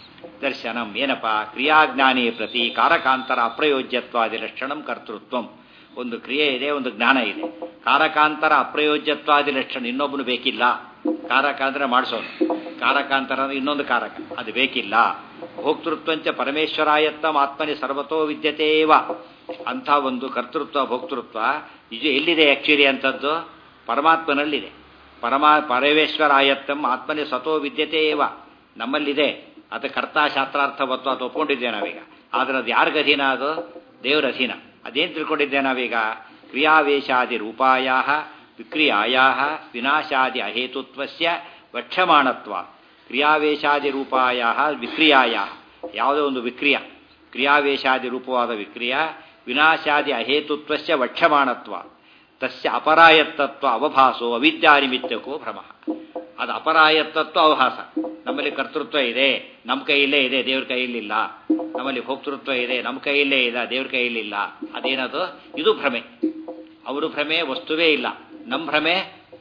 ದರ್ಶನಂ ಏನಪ್ಪ ಕ್ರಿಯಾಜ್ಞಾನಿ ಪ್ರತಿ ಕಾರಕಾಂತರ ಅಪ್ರಯೋಜ್ಯತ್ವಾದಿ ಲಕ್ಷಣಂ ಕರ್ತೃತ್ವಂ ಒಂದು ಕ್ರಿಯೆ ಇದೆ ಒಂದು ಜ್ಞಾನ ಇದೆ ಕಾರಕಾಂತರ ಅಪ್ರಯೋಜ್ಯತ್ವಾದಿ ಲಕ್ಷಣ ಇನ್ನೊಬ್ಬನು ಬೇಕಿಲ್ಲ ಕಾರಕ ಅಂದ್ರೆ ಮಾಡಿಸೋನು ಕಾರಕಾಂತರ ಅಂದ್ರೆ ಇನ್ನೊಂದು ಕಾರಕ ಅದು ಬೇಕಿಲ್ಲ ಭೋಕ್ತೃತ್ವಂಚ ಪರಮೇಶ್ವರಾಯತ್ತಂ ಆತ್ಮನಿ ಸರ್ವತೋ ವಿದ್ಯತೇವ ಅಂಥ ಒಂದು ಕರ್ತೃತ್ವ ಭೋಕ್ತೃತ್ವ ಇದು ಎಲ್ಲಿದೆ ಆಕ್ಚುಲಿ ಅಂತದ್ದು ಪರಮಾತ್ಮನಲ್ಲಿದೆ ಪರಮಾ ಪರಮೇಶ್ವರಾಯತ್ತಂ ಆತ್ಮನಿ ಸ್ವತೋ ವಿದ್ಯತೇವ ನಮ್ಮಲ್ಲಿದೆ ಅದು ಕರ್ತಾಶಾಸ್ತ್ರಾರ್ಥವತ್ವ ಅದು ಒಪ್ಕೊಂಡಿದ್ದೇವೆ ನಾವೀಗ ಆದ್ರೆ ಅದು ಯಾರಿಗ ಅಧೀನ ಅದು ದೇವರ ಅಧೀನ ಅದೇನು ತಿಳ್ಕೊಂಡಿದ್ದೇವೆ ನಾವೀಗ ಕ್ರಿಯಾವೇಶಾದಿ ರೂಪಾಯ ವಿಕ್ರಿಯಾಯಾ ವಿನಾಶಾದಿ ಅಹೇತುತ್ವಸ್ಯ ವಕ್ಷಮಾಣತ್ವ ಕ್ರಿಯಾವೇಶಾದಿ ರೂಪಾಯ ವಿಕ್ರಿಯಾಯ ಯಾವುದೋ ಒಂದು ವಿಕ್ರಿಯ ಕ್ರಿಯಾವೇಶಾದಿ ರೂಪವಾದ ವಿಕ್ರಿಯ ವಿನಾಶಾದಿ ಅಹೇತುತ್ವಸ್ಯ ವಕ್ಷಮಾಣತ್ವ ತಸ್ಯ ಅಪರಾಯತ್ತತ್ವ ಅವಭಾಸೋ ಅವಿದ್ಯಾನಿಮಿತ್ತಕೋ ಭ್ರಮ ಅದು ಅಪರಾಯತ್ತತ್ವ ಅವಹಾಸ ನಮ್ಮಲ್ಲಿ ಕರ್ತೃತ್ವ ಇದೆ ನಮ್ಮ ಕೈಯಲ್ಲೇ ಇದೆ ದೇವ್ರ ಕೈಯಲ್ಲಿಲ್ಲ ನಮ್ಮಲ್ಲಿ ಭೋಕ್ತೃತ್ವ ಇದೆ ನಮ್ಮ ಕೈಯಲ್ಲೇ ಇದೆ ದೇವ್ರ ಕೈಯಲ್ಲಿಲ್ಲ ಅದೇನದು ಇದು ಭ್ರಮೆ ಅವರು ಭ್ರಮೆ ವಸ್ತುವೇ ಇಲ್ಲ ನಮ್ಮ ಭ್ರಮೆ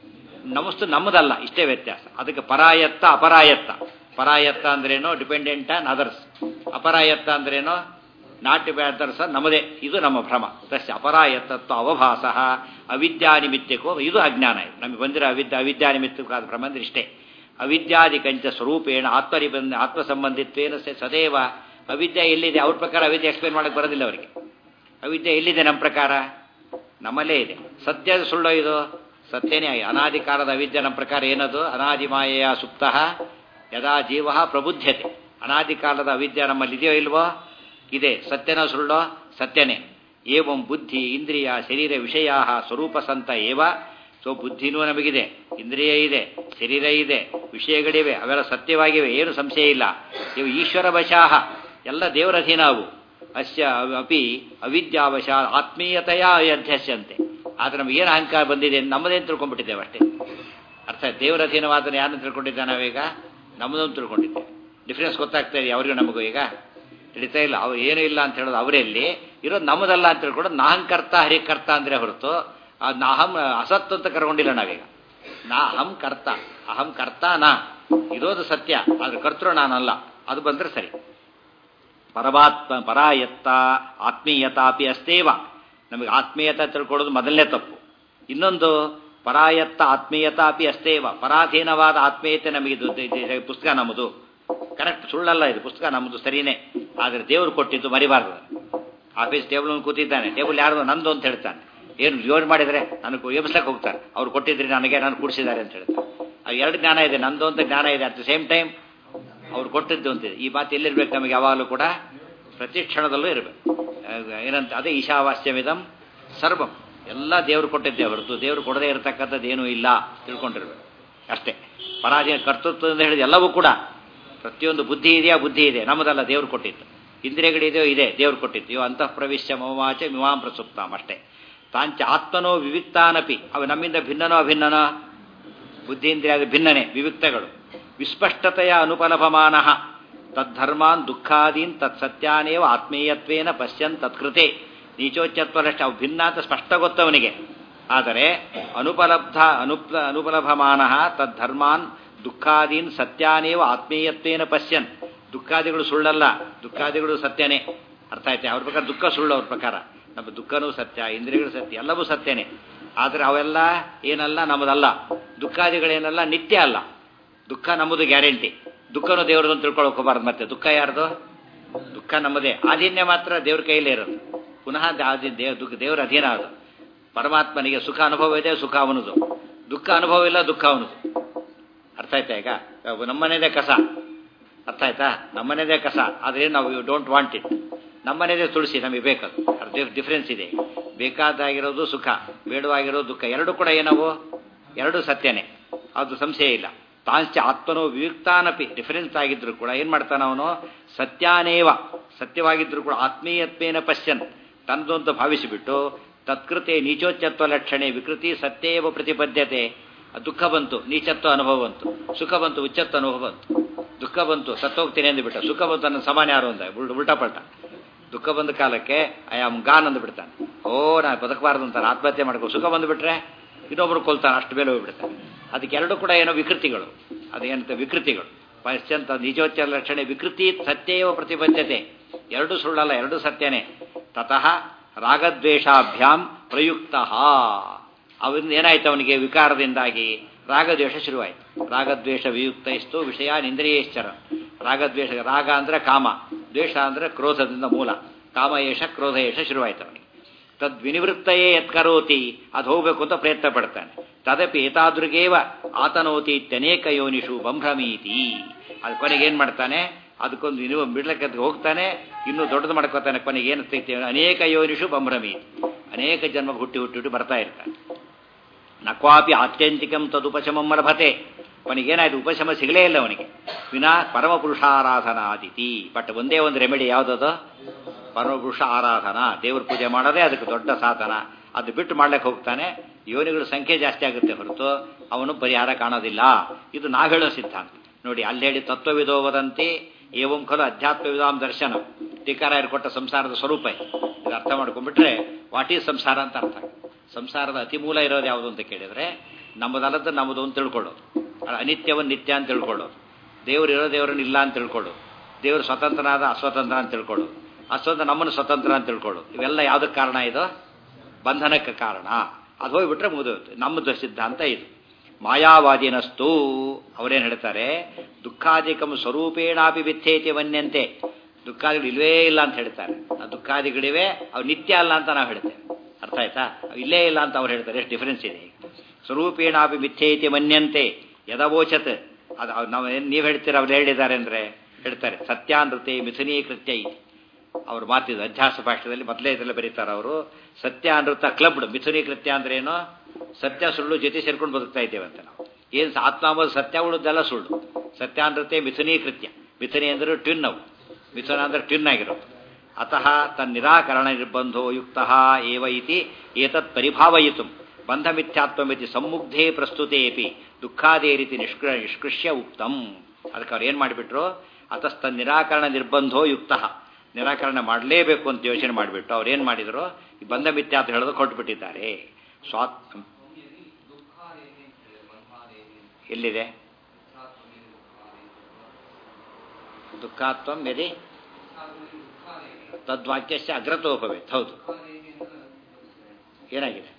ನಮಸ್ತು ನಮ್ಮದಲ್ಲ ಇಷ್ಟೇ ವ್ಯತ್ಯಾಸ ಅದಕ್ಕೆ ಪರಾಯತ್ತ ಅಪರಾಯತ್ತ ಪರಾಯತ್ತ ಅಂದ್ರೇನು ಡಿಪೆಂಡೆಂಟ್ ಆನ್ ಅದರ್ಸ್ ಅಪರಾಯತ್ತ ಅಂದ್ರೇನು ನಾಟ್ ಅದರ್ಸ್ ನಮ್ಮದೇ ಇದು ನಮ್ಮ ಭ್ರಮ ತಸ್ಯ ಅಪರಾಯತ್ತತ್ವ ಅವಭಾಸ ಅವಿದ್ಯಾನಿಮಿತ್ತಕ್ಕೋ ಇದು ಅಜ್ಞಾನ ಇದು ನಮಗೆ ಬಂದಿರೋ ಅವಿದ್ಯ ಅವಿದ್ಯಾನಿಮಿತ್ತಕ್ಕಾದ ಭ್ರಮ ಅಂದ್ರೆ ಇಷ್ಟೇ ಅವಿದ್ಯಾದಿಕಂಚ ಸ್ವರೂಪೇಣ ಆತ್ಮರಿ ಬಂದ ಆತ್ಮ ಸಂಬಂಧಿತ್ವೇನ ಸದೇವ ಅವಿದ್ಯೆ ಎಲ್ಲಿದೆ ಅವ್ರ ಪ್ರಕಾರ ಅವಿದ್ಯೆ ಎಕ್ಸ್ಪ್ಲೇನ್ ಮಾಡಕ್ಕೆ ಬರೋದಿಲ್ಲ ಅವರಿಗೆ ಅವಿದ್ಯೆ ಎಲ್ಲಿದೆ ನಮ್ಮ ಪ್ರಕಾರ ನಮ್ಮಲ್ಲೇ ಇದೆ ಸತ್ಯದ ಸುಳ್ಳು ಇದು ಸತ್ಯನೇ ಅನಾದಿ ಕಾಲದ ಅವಿದ್ಯೆ ನಮ್ಮ ಪ್ರಕಾರ ಏನದು ಅನಾದಿ ಮಾಯೆಯ ಸುಪ್ತ ಯದಾ ಜೀವ ಪ್ರಬುದ್ಧತೆ ಅನಾದಿ ಕಾಲದ ಅವಿದ್ಯೆ ನಮ್ಮಲ್ಲಿ ಇದೆಯೋ ಇಲ್ವೋ ಇದೆ ಸತ್ಯನ ಸುಳ್ಳೋ ಸತ್ಯನೇ ಏವಂ ಬುದ್ಧಿ ಇಂದ್ರಿಯ ಶರೀರ ವಿಷಯ ಸ್ವರೂಪ ಸಂತ ಏವ ಸೊ ಬುದ್ಧಿನೂ ನಮಗಿದೆ ಇಂದ್ರಿಯ ಇದೆ ಶರೀರ ಇದೆ ವಿಷಯಗಳಿವೆ ಅವೆಲ್ಲ ಸತ್ಯವಾಗಿವೆ ಏನು ಸಂಶಯ ಇಲ್ಲ ಇವು ಈಶ್ವರ ವಶಾಹ ಎಲ್ಲ ದೇವರ ಅಧೀನ ಅವು ಅಸ್ಯ ಅಪಿ ಅವಿದ್ಯಾವಶ ಆತ್ಮೀಯತೆಯ ಅಧ್ಯಸ್ಯಂತೆ ಆದ್ರೆ ನಮ್ಗೆ ಏನು ಅಹಂಕಾರ ಬಂದಿದೆ ನಮ್ಮದೇನು ತಿಳ್ಕೊಂಡ್ಬಿಟ್ಟಿದ್ದೇವೆ ಅಷ್ಟೇ ಅರ್ಥ ದೇವರ ಅಧೀನವಾದನ್ನು ಯಾರನ್ನು ತಿಳ್ಕೊಂಡಿದ್ದೆ ನಾವೀಗ ನಮ್ಮದೊಂದು ತಿಳ್ಕೊಂಡಿದ್ದೆ ಡಿಫ್ರೆನ್ಸ್ ಗೊತ್ತಾಗ್ತಾ ಇದೆ ಅವರಿಗೂ ನಮಗೂ ಈಗ ತಿಳಿತಾ ಇಲ್ಲ ಅವ್ರು ಏನೂ ಇಲ್ಲ ಅಂತ ಹೇಳೋದು ಅವರಲ್ಲಿ ಇರೋದು ನಮ್ಮದಲ್ಲ ಅಂತ ತಿಳ್ಕೊಂಡು ನಾಹಂಕರ್ತ ಹರಿಕರ್ತ ಅಂದ್ರೆ ಹೊರತು ನಾಹಂ ಅಸತ್ ಅಂತ ಕರ್ಕೊಂಡಿಲ್ಲ ನಾವೀಗ ನಾ ಅಹಂ ಕರ್ತ ಅಹಂ ಕರ್ತ ನಾ ಇರೋದು ಸತ್ಯ ಆದ್ರೆ ಕರ್ತೃ ನಾನಲ್ಲ ಅದು ಬಂದ್ರೆ ಸರಿ ಪರಮಾತ್ಮ ಪರಾಯತ್ತ ಆತ್ಮೀಯತಾಪಿ ಅಸ್ತೇವ ನಮಗೆ ಆತ್ಮೀಯತೆ ತಿಳ್ಕೊಳ್ಳೋದು ಮೊದಲನೇ ತಪ್ಪು ಇನ್ನೊಂದು ಪರಾಯತ್ತ ಆತ್ಮೀಯತಾಪಿ ಅಸ್ತೇವ ಪರಾಧೀನವಾದ ಆತ್ಮೀಯತೆ ನಮಗೆ ಇದು ಪುಸ್ತಕ ನಮ್ಮದು ಕರೆಕ್ಟ್ ಸುಳ್ಳಲ್ಲ ಇದು ಪುಸ್ತಕ ನಮ್ಮದು ಸರಿನೇ ಆದರೆ ದೇವರು ಕೊಟ್ಟಿದ್ದು ಮರಿಬಾರ್ದು ಆಫೀಸ್ ಟೇಬಲ್ ಕೂತಿದ್ದಾನೆ ಟೇಬಲ್ ಯಾರ್ದು ನಂದು ಅಂತ ಹೇಳ್ತಾನೆ ಏನು ಜೋರು ಮಾಡಿದರೆ ನನಗೆ ಎಬ್ಸಕ್ಕೆ ಹೋಗ್ತಾರೆ ಅವ್ರು ಕೊಟ್ಟಿದ್ರಿ ನನಗೆ ನಾನು ಕೂಡಿಸಿದ್ದಾರೆ ಅಂತ ಹೇಳ್ತಾರೆ ಅದು ಎರಡು ಜ್ಞಾನ ಇದೆ ನಂದು ಅಂತ ಜ್ಞಾನ ಇದೆ ಅಟ್ ದ ಸೇಮ್ ಟೈಮ್ ಅವ್ರು ಕೊಟ್ಟಿದ್ದು ಅಂತಿದೆ ಈ ಮಾತು ಎಲ್ಲಿರ್ಬೇಕು ನಮಗೆ ಯಾವಾಗಲೂ ಕೂಡ ಪ್ರತಿ ಕ್ಷಣದಲ್ಲೂ ಇರಬೇಕು ಏನಂತ ಅದೇ ಈಶಾವಾಸ್ಯಮಿದಂ ಸರ್ವಂ ಎಲ್ಲ ದೇವರು ಕೊಟ್ಟಿದ್ದೆ ಹೊರತು ದೇವರು ಕೊಡದೇ ಇರತಕ್ಕಂಥದ್ದು ಏನೂ ಇಲ್ಲ ತಿಳ್ಕೊಂಡಿರ್ಬೇಕು ಅಷ್ಟೇ ಪರಾಜಯ ಕರ್ತೃತ್ವದಿಂದ ಹೇಳಿದ ಎಲ್ಲವೂ ಕೂಡ ಪ್ರತಿಯೊಂದು ಬುದ್ಧಿ ಇದೆಯಾ ಬುದ್ಧಿ ಇದೆ ನಮ್ಮದಲ್ಲ ದೇವ್ರು ಕೊಟ್ಟಿದ್ದು ಇಂದ್ರಿಯಗಳಿದೆಯೋ ಇದೆ ದೇವ್ರು ಕೊಟ್ಟಿದ್ದು ಇವು ಅಂತಃ ಪ್ರವಿಶ್ಯ ಮಮವಾಚ ಮಿಮಾಂ ಪ್ರಸುಪ್ತಾಂ ಅಷ್ಟೇ ತಾಂಚ ಆತ್ಮನೋ ವಿವಿಕ್ತಾನಪಿ ಅವು ನಮ್ಮಿಂದ ಭಿನ್ನನೋ ಅಭಿನ್ನನೋ ಬುದ್ಧೀಂದ್ರಿಯ ಭಿನ್ನನೆ ವಿವಿಕ್ತಗಳು ವಿಸ್ಪಷ್ಟತೆಯ ಅನುಪಲಭಮಾನ ತದ್ಧರ್ಮಾನ್ ದುಃಖಾದೀನ್ ತತ್ಸತ್ಯಾನೇವ ಆತ್ಮೀಯತ್ವೇನ ಪಶ್ಯನ್ ತತ್ಕೃತೆ ನೀಚೋಚ್ಚತ್ವರಷ್ಟು ಅವು ಭಿನ್ನ ಅಂತ ಸ್ಪಷ್ಟ ಗೊತ್ತವನಿಗೆ ಆದರೆ ಅನುಪಲಬ್ಧ ಅನುಪ್ಲ ಅನುಪಲಭಮಾನ ತದ್ಧರ್ಮಾನ್ ದುಃಖಾದೀನ್ ಸತ್ಯಾನೇವ ಆತ್ಮೀಯತ್ವೇನ ಪಶ್ಯನ್ ದುಃಖಾದಿಗಳು ಸುಳ್ಳಲ್ಲ ದುಃಖಾದಿಗಳು ಸತ್ಯನೇ ಅರ್ಥ ಆಯ್ತೆ ಅವ್ರ ಪ್ರಕಾರ ದುಃಖ ಸುಳ್ಳು ಅವ್ರ ಪ್ರಕಾರ ನಮ್ಮ ದುಃಖನೂ ಸತ್ಯ ಇಂದ್ರಿಯಗಳು ಸತ್ಯ ಎಲ್ಲವೂ ಸತ್ಯನೇ ಆದರೆ ಅವೆಲ್ಲ ಏನಲ್ಲ ನಮ್ಮದಲ್ಲ ದುಃಖಾದಿಗಳೇನಲ್ಲ ನಿತ್ಯ ಅಲ್ಲ ದುಃಖ ನಮ್ಮದು ಗ್ಯಾರಂಟಿ ದುಃಖನೂ ದೇವ್ರದ್ದು ಅಂತ ತಿಳ್ಕೊಳಕ್ ಹೋಗ್ಬಾರ್ದು ಮತ್ತೆ ದುಃಖ ಯಾರ್ದು ದುಃಖ ನಮ್ಮದೇ ಆಧೀನ್ಯ ಮಾತ್ರ ದೇವ್ರ ಕೈಲೇ ಇರೋದು ಪುನಃ ಆದಿ ದೇವ್ ದುಃಖ ದೇವರ ಅಧೀನ ಅದು ಪರಮಾತ್ಮನಿಗೆ ಸುಖ ಅನುಭವ ಇದೆ ಸುಖ ಅವನದು ದುಃಖ ಅನುಭವ ಇಲ್ಲ ದುಃಖ ಅವನದು ಅರ್ಥ ಆಯ್ತಾ ಈಗ ನಮ್ಮನೇದೇ ಕಸ ಅರ್ಥ ಆಯ್ತಾ ನಮ್ಮನೇದೇ ಕಸ ಆದರೆ ನಾವು ಯು ಡೋಂಟ್ ವಾಂಟ್ ಇಟ್ ನಮ್ಮನೇದೇ ತುಳಸಿ ನಮಗೆ ಬೇಕದು ಅದ್ರ ಡಿಫ್ರೆನ್ಸ್ ಇದೆ ಬೇಕಾದಾಗಿರೋದು ಸುಖ ಬೇಡವಾಗಿರೋದು ದುಃಖ ಎರಡು ಕೂಡ ಏನವು ಎರಡು ಸತ್ಯನೇ ಅದು ಸಂಶಯ ಇಲ್ಲ ತಾಂಚ ಆತ್ಮನೋ ವಿಯುಕ್ತಾನಪಿ ಡಿಫರೆನ್ಸ್ ಆಗಿದ್ರು ಕೂಡ ಏನ್ ಮಾಡ್ತಾನ ಅವನು ಸತ್ಯಾನೇವ ಸತ್ಯವಾಗಿದ್ರು ಕೂಡ ಆತ್ಮೀಯತ್ವೇನ ಪಶ್ಯನ್ ತಂದು ಅಂತ ಭಾವಿಸಿಬಿಟ್ಟು ತತ್ಕೃತೆ ನೀಚೋಚ್ಚತ್ವ ಲಕ್ಷಣೆ ವಿಕೃತಿ ಸತ್ಯೇವ ಪ್ರತಿಬದ್ಧತೆ ದುಃಖ ಬಂತು ನೀಚತ್ವ ಅನುಭವ ಬಂತು ಸುಖ ಬಂತು ಉಚ್ಚತ್ವ ಅನುಭವ ಬಂತು ದುಃಖ ಬಂತು ಸತ್ತೋಗ್ತೀನಿ ಅಂದ್ಬಿಟ್ಟ ಸುಖ ಬಂತು ನನ್ನ ಸಮಾನ ಯಾರು ಅಂದ ಉಲ್ಟಾ ಪಲ್ಟ ದುಃಖ ಬಂದ ಕಾಲಕ್ಕೆ ಐ ಆಮ್ ಗಾನ್ ಅಂದ್ಬಿಡ್ತಾನೆ ಓ ನಾನು ಬದುಕಬಾರ್ದು ಅಂತಾನೆ ಆತ್ಮಹತ್ಯೆ ಮಾಡ್ಕೊ ಸುಖ ಬಂದುಬಿಟ್ರೆ ಇನ್ನೊಬ್ರು ಕೊಲ್ತಾನೆ ಅಷ್ಟು ಮೇಲೆ ಹೋಗ್ಬಿಡ್ತಾನೆ ಅದಕ್ಕೆ ಎರಡು ಕೂಡ ಏನೋ ವಿಕೃತಿಗಳು ಅದೇನಂತ ವಿಕೃತಿಗಳು ಪಶ್ಚಂತ ನಿಜೋಚ್ಚ ಲಕ್ಷಣೆ ವಿಕೃತಿ ಸತ್ಯೇವ ಪ್ರತಿಬದ್ಧತೆ ಎರಡು ಸುಳ್ಳಲ್ಲ ಎರಡು ಸತ್ಯನೇ ತತಃ ರಾಗದ್ವೇಷಾಭ್ಯಾಂ ಪ್ರಯುಕ್ತ ಅವರಿಂದ ಏನಾಯ್ತು ಅವನಿಗೆ ವಿಕಾರದಿಂದಾಗಿ ರಾಗದ್ವೇಷ ಶುರುವಾಯಿತು ರಾಗದ್ವೇಷ ವಿಯುಕ್ತ ಇಷ್ಟು ವಿಷಯ ಇಂದ್ರಿಯೇಶ್ಚರ ರಾಗದ್ವೇಷ ರಾಗ ಅಂದ್ರೆ ಕಾಮ ದ್ವೇಷ ಅಂದ್ರೆ ಕ್ರೋಧದಿಂದ ಮೂಲ ಕಾಮ ಏಷ ಕ್ರೋಧ ಏಷ ಶುರುವಾಯಿತು ಅವನಿಗೆ ತದ್ವಿನಿವೃತ್ತಯೇ ಯತ್ಕರೋತಿ ಅದು ಹೋಗಬೇಕು ಅಂತ ಪ್ರಯತ್ನ ಪಡ್ತಾನೆ ತದಪಿ ಏತಾದೃಗೇವ ಆತನೋತಿ ಇತ್ಯನೇಕ ಯೋನಿಷು ಬಂಭ್ರಮೀತಿ ಅದು ಕೊನೆಗೆ ಏನ್ ಮಾಡ್ತಾನೆ ಅದಕ್ಕೊಂದು ನೀವು ಬಿಡ್ಲಕ್ಕೆ ಹೋಗ್ತಾನೆ ಇನ್ನೂ ದೊಡ್ಡದು ಮಾಡ್ಕೋತಾನೆ ಕೊನೆಗೆ ಏನು ತೆಗಿತೇವೆ ಅನೇಕ ಯೋನಿಷು ಬಂಭ್ರಮೀತಿ ಅನೇಕ ಜನ್ಮ ಹುಟ್ಟಿ ಹುಟ್ಟಿ ಹುಟ್ಟಿ ಬರ್ತಾ ಇರ್ತಾನೆ ನಕ್ವಾಪಿ ಆತ್ಯಂತಿಕಂ ತದುಪಶಮಂ ಲಭತೆ ಅವನಿಗೇನಾಯ್ತು ಉಪಶಮ ಸಿಗಲೇ ಇಲ್ಲ ಅವನಿಗೆ ವಿನಾ ಪರಮಪುರುಷಾರಾಧನಾ ಅದಿತಿ ಬಟ್ ಒಂದೇ ಒಂದು ರೆಮಿಡಿ ಯಾವುದದು ಪರಮಪುರುಷ ಆರಾಧನಾ ದೇವ್ರ ಪೂಜೆ ಮಾಡೋದೇ ಅದಕ್ಕೆ ದೊಡ್ಡ ಸಾಧನ ಅದು ಬಿಟ್ಟು ಮಾಡ್ಲಿಕ್ಕೆ ಹೋಗ್ತಾನೆ ಯೋನಿಗಳ ಸಂಖ್ಯೆ ಜಾಸ್ತಿ ಆಗುತ್ತೆ ಹೊರತು ಅವನು ಪರಿಹಾರ ಕಾಣೋದಿಲ್ಲ ಇದು ನಾವು ಹೇಳೋ ಸಿದ್ಧಾಂತ ನೋಡಿ ಅಲ್ಲಿ ಹೇಳಿ ತತ್ವವಿದೋ ವದಂತಿ ಏವಂ ಖಲು ಅಧ್ಯಾತ್ಮ ವಿಧಾಂ ದರ್ಶನ ಟೀಕಾರಾಯರು ಕೊಟ್ಟ ಸಂಸಾರದ ಸ್ವರೂಪ ಇದು ಅರ್ಥ ಮಾಡ್ಕೊಂಡ್ಬಿಟ್ರೆ ವಾಟ್ ಈಸ್ ಸಂಸಾರ ಅಂತ ಅರ್ಥ ಸಂಸಾರದ ಅತಿ ಮೂಲ ಇರೋದು ಯಾವುದು ಅಂತ ಕೇಳಿದ್ರೆ ನಮ್ಮದಲ್ಲದ ನಮ್ಮದು ಅಂತ ತಿಳ್ಕೊಳ್ಳೋದು ಅನಿತ್ಯವನ್ನು ನಿತ್ಯ ಅಂತ ತಿಳ್ಕೊಳ್ಳೋದು ದೇವರು ಇರೋ ದೇವರನ್ನ ಇಲ್ಲ ಅಂತ ತಿಳ್ಕೊಳ್ಳೋದು ದೇವರು ಸ್ವತಂತ್ರನಾದ ಅಸ್ವತಂತ್ರ ಅಂತ ತಿಳ್ಕೊಳ್ಳೋದು ಅಸ್ವತಂತ್ರ ನಮ್ಮನ್ನು ಸ್ವತಂತ್ರ ಅಂತ ತಿಳ್ಕೊಳ್ಳೋದು ಇವೆಲ್ಲ ಯಾವುದಕ್ಕೆ ಕಾರಣ ಇದು ಬಂಧನಕ್ಕೆ ಕಾರಣ ಅದು ಹೋಗ್ಬಿಟ್ರೆ ಮುಗಿದೋಯ್ತು ನಮ್ಮದು ಸಿದ್ಧಾಂತ ಇದು ಮಾಯಾವಾದಿನಸ್ತು ಅವರೇನು ಹೇಳ್ತಾರೆ ದುಃಖಾಧಿಕಂ ಸ್ವರೂಪೇಣಾಪಿ ವಿಥೇತಿ ವನ್ಯಂತೆ ದುಃಖಾದಿಗಳು ಇಲ್ವೇ ಇಲ್ಲ ಅಂತ ಹೇಳ್ತಾರೆ ಆ ದುಃಖಾದಿಗಳಿವೆ ಅವು ನಿತ್ಯ ಅಲ್ಲ ಅಂತ ನಾವು ಹೇಳ್ತೇವೆ ಅರ್ಥ ಆಯ್ತಾ ಇಲ್ಲೇ ಇಲ್ಲ ಅಂತ ಅವ್ರು ಹೇಳ್ತಾರೆ ಎಷ್ಟು ಡಿಫರೆನ್ಸ್ ಇದೆ ಸ್ವರೂಪೇಣಾಪಿ ಮಿಥ್ಯೇತಿ ಮನ್ಯಂತೆ ಯದವೋಚತ್ ಅದು ನಾವು ನೀವು ಹೇಳ್ತೀರ ಅವ್ರು ಹೇಳಿದ್ದಾರೆ ಅಂದ್ರೆ ಹೇಳ್ತಾರೆ ಸತ್ಯಾನೃತೆ ಮಿಥುನೀಕೃತ್ಯ ಇದೆ ಅವ್ರು ಮಾತಿದ್ದು ಅಧ್ಯಾಸ ಭಾಷೆಯಲ್ಲಿ ಮೊದಲೇ ಇದರಲ್ಲಿ ಬರೀತಾರೆ ಅವರು ಸತ್ಯಾನೃತ ಕ್ಲಬ್ಡ್ ಮಿಥುನೀಕೃತ್ಯ ಅಂದ್ರೆ ಏನು ಸತ್ಯ ಸುಳ್ಳು ಜೊತೆ ಸೇರ್ಕೊಂಡು ಬದುಕ್ತಾ ಇದ್ದೇವೆ ಅಂತ ನಾವು ಏನು ಆತ್ಮ ಅಂಬೋದು ಸತ್ಯ ಉಳಿದೆಲ್ಲ ಸುಳ್ಳು ಸತ್ಯಾನೃತೆ ಮಿಥುನೀಕೃತ್ಯ ಮಿಥುನಿ ಅಂದ್ರೆ ಟ್ವಿನ್ ಅವು ಮಿಥುನ ಅಂದ್ರೆ ಟ್ವಿನ್ ಆಗಿರೋದು ಅತಃ ತನ್ನ ನಿರಾಕರಣ ನಿರ್ಬಂಧೋ ಯುಕ್ತ ಏವ ಇತಿ ಏತತ್ ಪರಿಭಾವಯಿತು ಬಂಧ ಮಿಥ್ಯಾತ್ವಮಿತಿ ಸಮ್ಮುಗ್ಧೇ ಪ್ರಸ್ತುತೇಪಿ ದುಃಖಾದೇ ರೀತಿ ನಿಷ್ಕೃ ನಿಷ್ಕೃಷ್ಯ ಉಕ್ತಂ ಅದಕ್ಕೆ ಅವ್ರು ಏನು ಮಾಡಿಬಿಟ್ರು ಅತಸ್ತ ನಿರಾಕರಣ ನಿರ್ಬಂಧೋ ಯುಕ್ತ ನಿರಾಕರಣೆ ಮಾಡಲೇಬೇಕು ಅಂತ ಯೋಚನೆ ಮಾಡಿಬಿಟ್ಟು ಅವ್ರು ಏನು ಮಾಡಿದ್ರು ಈ ಬಂಧ ಮಿಥ್ಯಾತ್ವ ಹೇಳೋದು ಕೊಟ್ಬಿಟ್ಟಿದ್ದಾರೆ ಸ್ವಾತ್ ಎಲ್ಲಿದೆ ದುಃಖಾತ್ವಂ ಯದಿ ತದ್ವಾಕ್ಯಸ್ಯ ಅಗ್ರತೋಪವೇತ್ ಹೌದು ಏನಾಗಿದೆ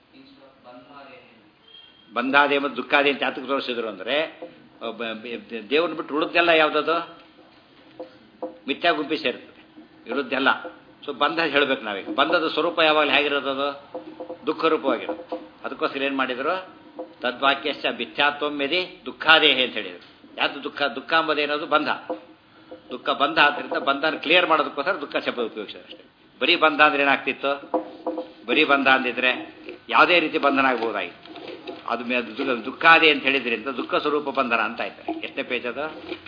ಬಂಧಾದೆ ಮತ್ತು ದುಃಖಾದೆ ಅಂತ ಯಾತಕ್ಕೆ ತೋರಿಸಿದ್ರು ಅಂದರೆ ದೇವ್ರನ್ನ ಬಿಟ್ಟು ಉಳಿದೆಲ್ಲ ಯಾವುದದು ಮಿಥ್ಯಾ ಗುಂಪಿ ಸೇರ್ತದೆ ಇರುದ್ದೆಲ್ಲ ಸೊ ಬಂಧ ಹೇಳ್ಬೇಕು ನಾವೀಗ ಬಂಧದ ಸ್ವರೂಪ ಯಾವಾಗಲೂ ಹೇಗಿರೋದು ದುಃಖ ರೂಪವಾಗಿರೋದು ಅದಕ್ಕೋಸ್ಕರ ಏನು ಮಾಡಿದ್ರು ತದ್ವಾಕ್ಯಸ್ಯ ಮಿಥ್ಯಾತ್ವಂ ಯದಿ ದುಃಖಾದೇಹಿ ಅಂತ ಹೇಳಿದ್ರು ಯಾವುದು ದುಃಖ ದುಃಖ ಎಂಬುದೇನದು ಬಂಧ ದುಃಖ ಬಂಧ ಆದ್ದರಿಂದ ಬಂಧನ ಕ್ಲಿಯರ್ ಮಾಡೋದಕ್ಕೋಸ್ಕರ ದುಃಖ ಶಬ್ದ ಉಪಯೋಗಿಸೋದು ಅಷ್ಟೇ ಬರೀ ಬಂಧ ಅಂದ್ರೆ ಏನಾಗ್ತಿತ್ತು ಬರೀ ಬಂಧ ಅಂದಿದ್ರೆ ಯಾವುದೇ ರೀತಿ ಬಂಧನ ಆಗ್ಬೋದಾಗಿತ್ತು ಅದು ದುಃಖಾದಿ ಅಂತ ಹೇಳಿದ್ರಿಂದ ದುಃಖ ಸ್ವರೂಪ ಬಂಧನ ಅಂತ ಆಯ್ತಾರೆ ಎಷ್ಟನೇ ಪೇಜ್ ಅದು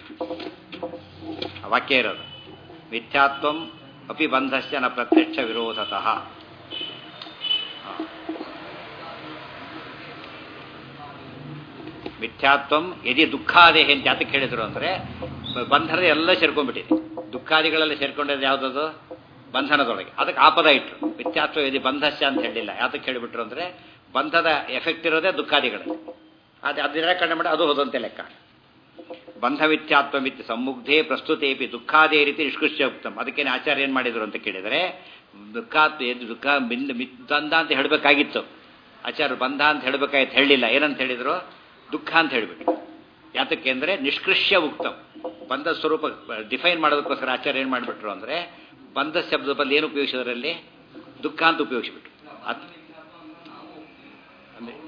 ವಾಕ್ಯ ಇರೋದು ಮಿಥ್ಯಾತ್ವಂ ಅಪಿ ಬಂಧಸ್ಯ ನ ಪ್ರತ್ಯಕ್ಷ ವಿರೋಧತಃ ಮಿಥ್ಯಾತ್ವಂ ಯದಿ ದುಃಖಾದೇಹ ಅಂತ ಯಾತಕ್ಕೆ ಹೇಳಿದ್ರು ಅಂದ್ರೆ ಬಂಧನದ ಎಲ್ಲ ಸೇರ್ಕೊಂಡ್ಬಿಟ್ಟಿದೆ ದುಃಖಾದಿಗಳೆಲ್ಲ ಸೇರ್ಕೊಂಡಿದ್ದು ಯಾವುದದು ಬಂಧನದೊಳಗೆ ಅದಕ್ಕೆ ಆಪದ ಇಟ್ರು ಮಿಥ್ಯಾತ್ವ ಯದಿ ಬಂಧಸ್ಯ ಅಂತ ಹೇಳಿಲ್ಲ ಯಾತಕ್ಕೆ ಹೇಳಿಬಿಟ್ರು ಅಂದ್ರೆ ಬಂಧದ ಎಫೆಕ್ಟ್ ಇರೋದೇ ದುಃಖಾದಿಗಳಲ್ಲಿ ಅದು ಅದು ನಿರಾಕರಣೆ ಮಾಡಿ ಅದು ಹೋದಂತೆ ಲೆಕ್ಕ ಬಂಧಮಿಥ್ಯಾತ್ವಮಿತ್ ಸಮ್ಮುಗ್ಧೇ ಪ್ರಸ್ತುತೇಪಿ ದುಃಖಾದೇ ರೀತಿ ನಿಷ್ಕೃಷ್ಯ ಉಕ್ತಂ ಅದಕ್ಕೇನೆ ಆಚಾರ್ಯ ಏನು ಮಾಡಿದ್ರು ಅಂತ ಕೇಳಿದರೆ ದುಃಖಾತ್ ಎದು ದುಃಖ ಬಿಂದ ಬಂಧ ಅಂತ ಹೇಳಬೇಕಾಗಿತ್ತು ಆಚಾರ್ಯರು ಬಂಧ ಅಂತ ಹೇಳಬೇಕಾಗಿತ್ತು ಹೇಳಲಿಲ್ಲ ಏನಂತ ಹೇಳಿದ್ರು ದುಃಖ ಅಂತ ಹೇಳಿಬಿಟ್ಟು ಯಾತಕ್ಕೆ ಅಂದರೆ ನಿಷ್ಕೃಷ್ಯ ಉಕ್ತಂ ಬಂಧ ಸ್ವರೂಪ ಡಿಫೈನ್ ಮಾಡೋದಕ್ಕೋಸ್ಕರ ಆಚಾರ್ಯ ಏನು ಮಾಡಿಬಿಟ್ರು ಅಂದರೆ ಬಂಧ ಶಬ್ದದ ಬದಲು ಏನು ಉಪಯೋಗಿಸೋದ್ರಲ್ಲಿ ದುಃಖ ಅಂತ ಉಪಯೋಗಿಸಿಬಿಟ್ರು ಅದು ಅಂದ್ರೆ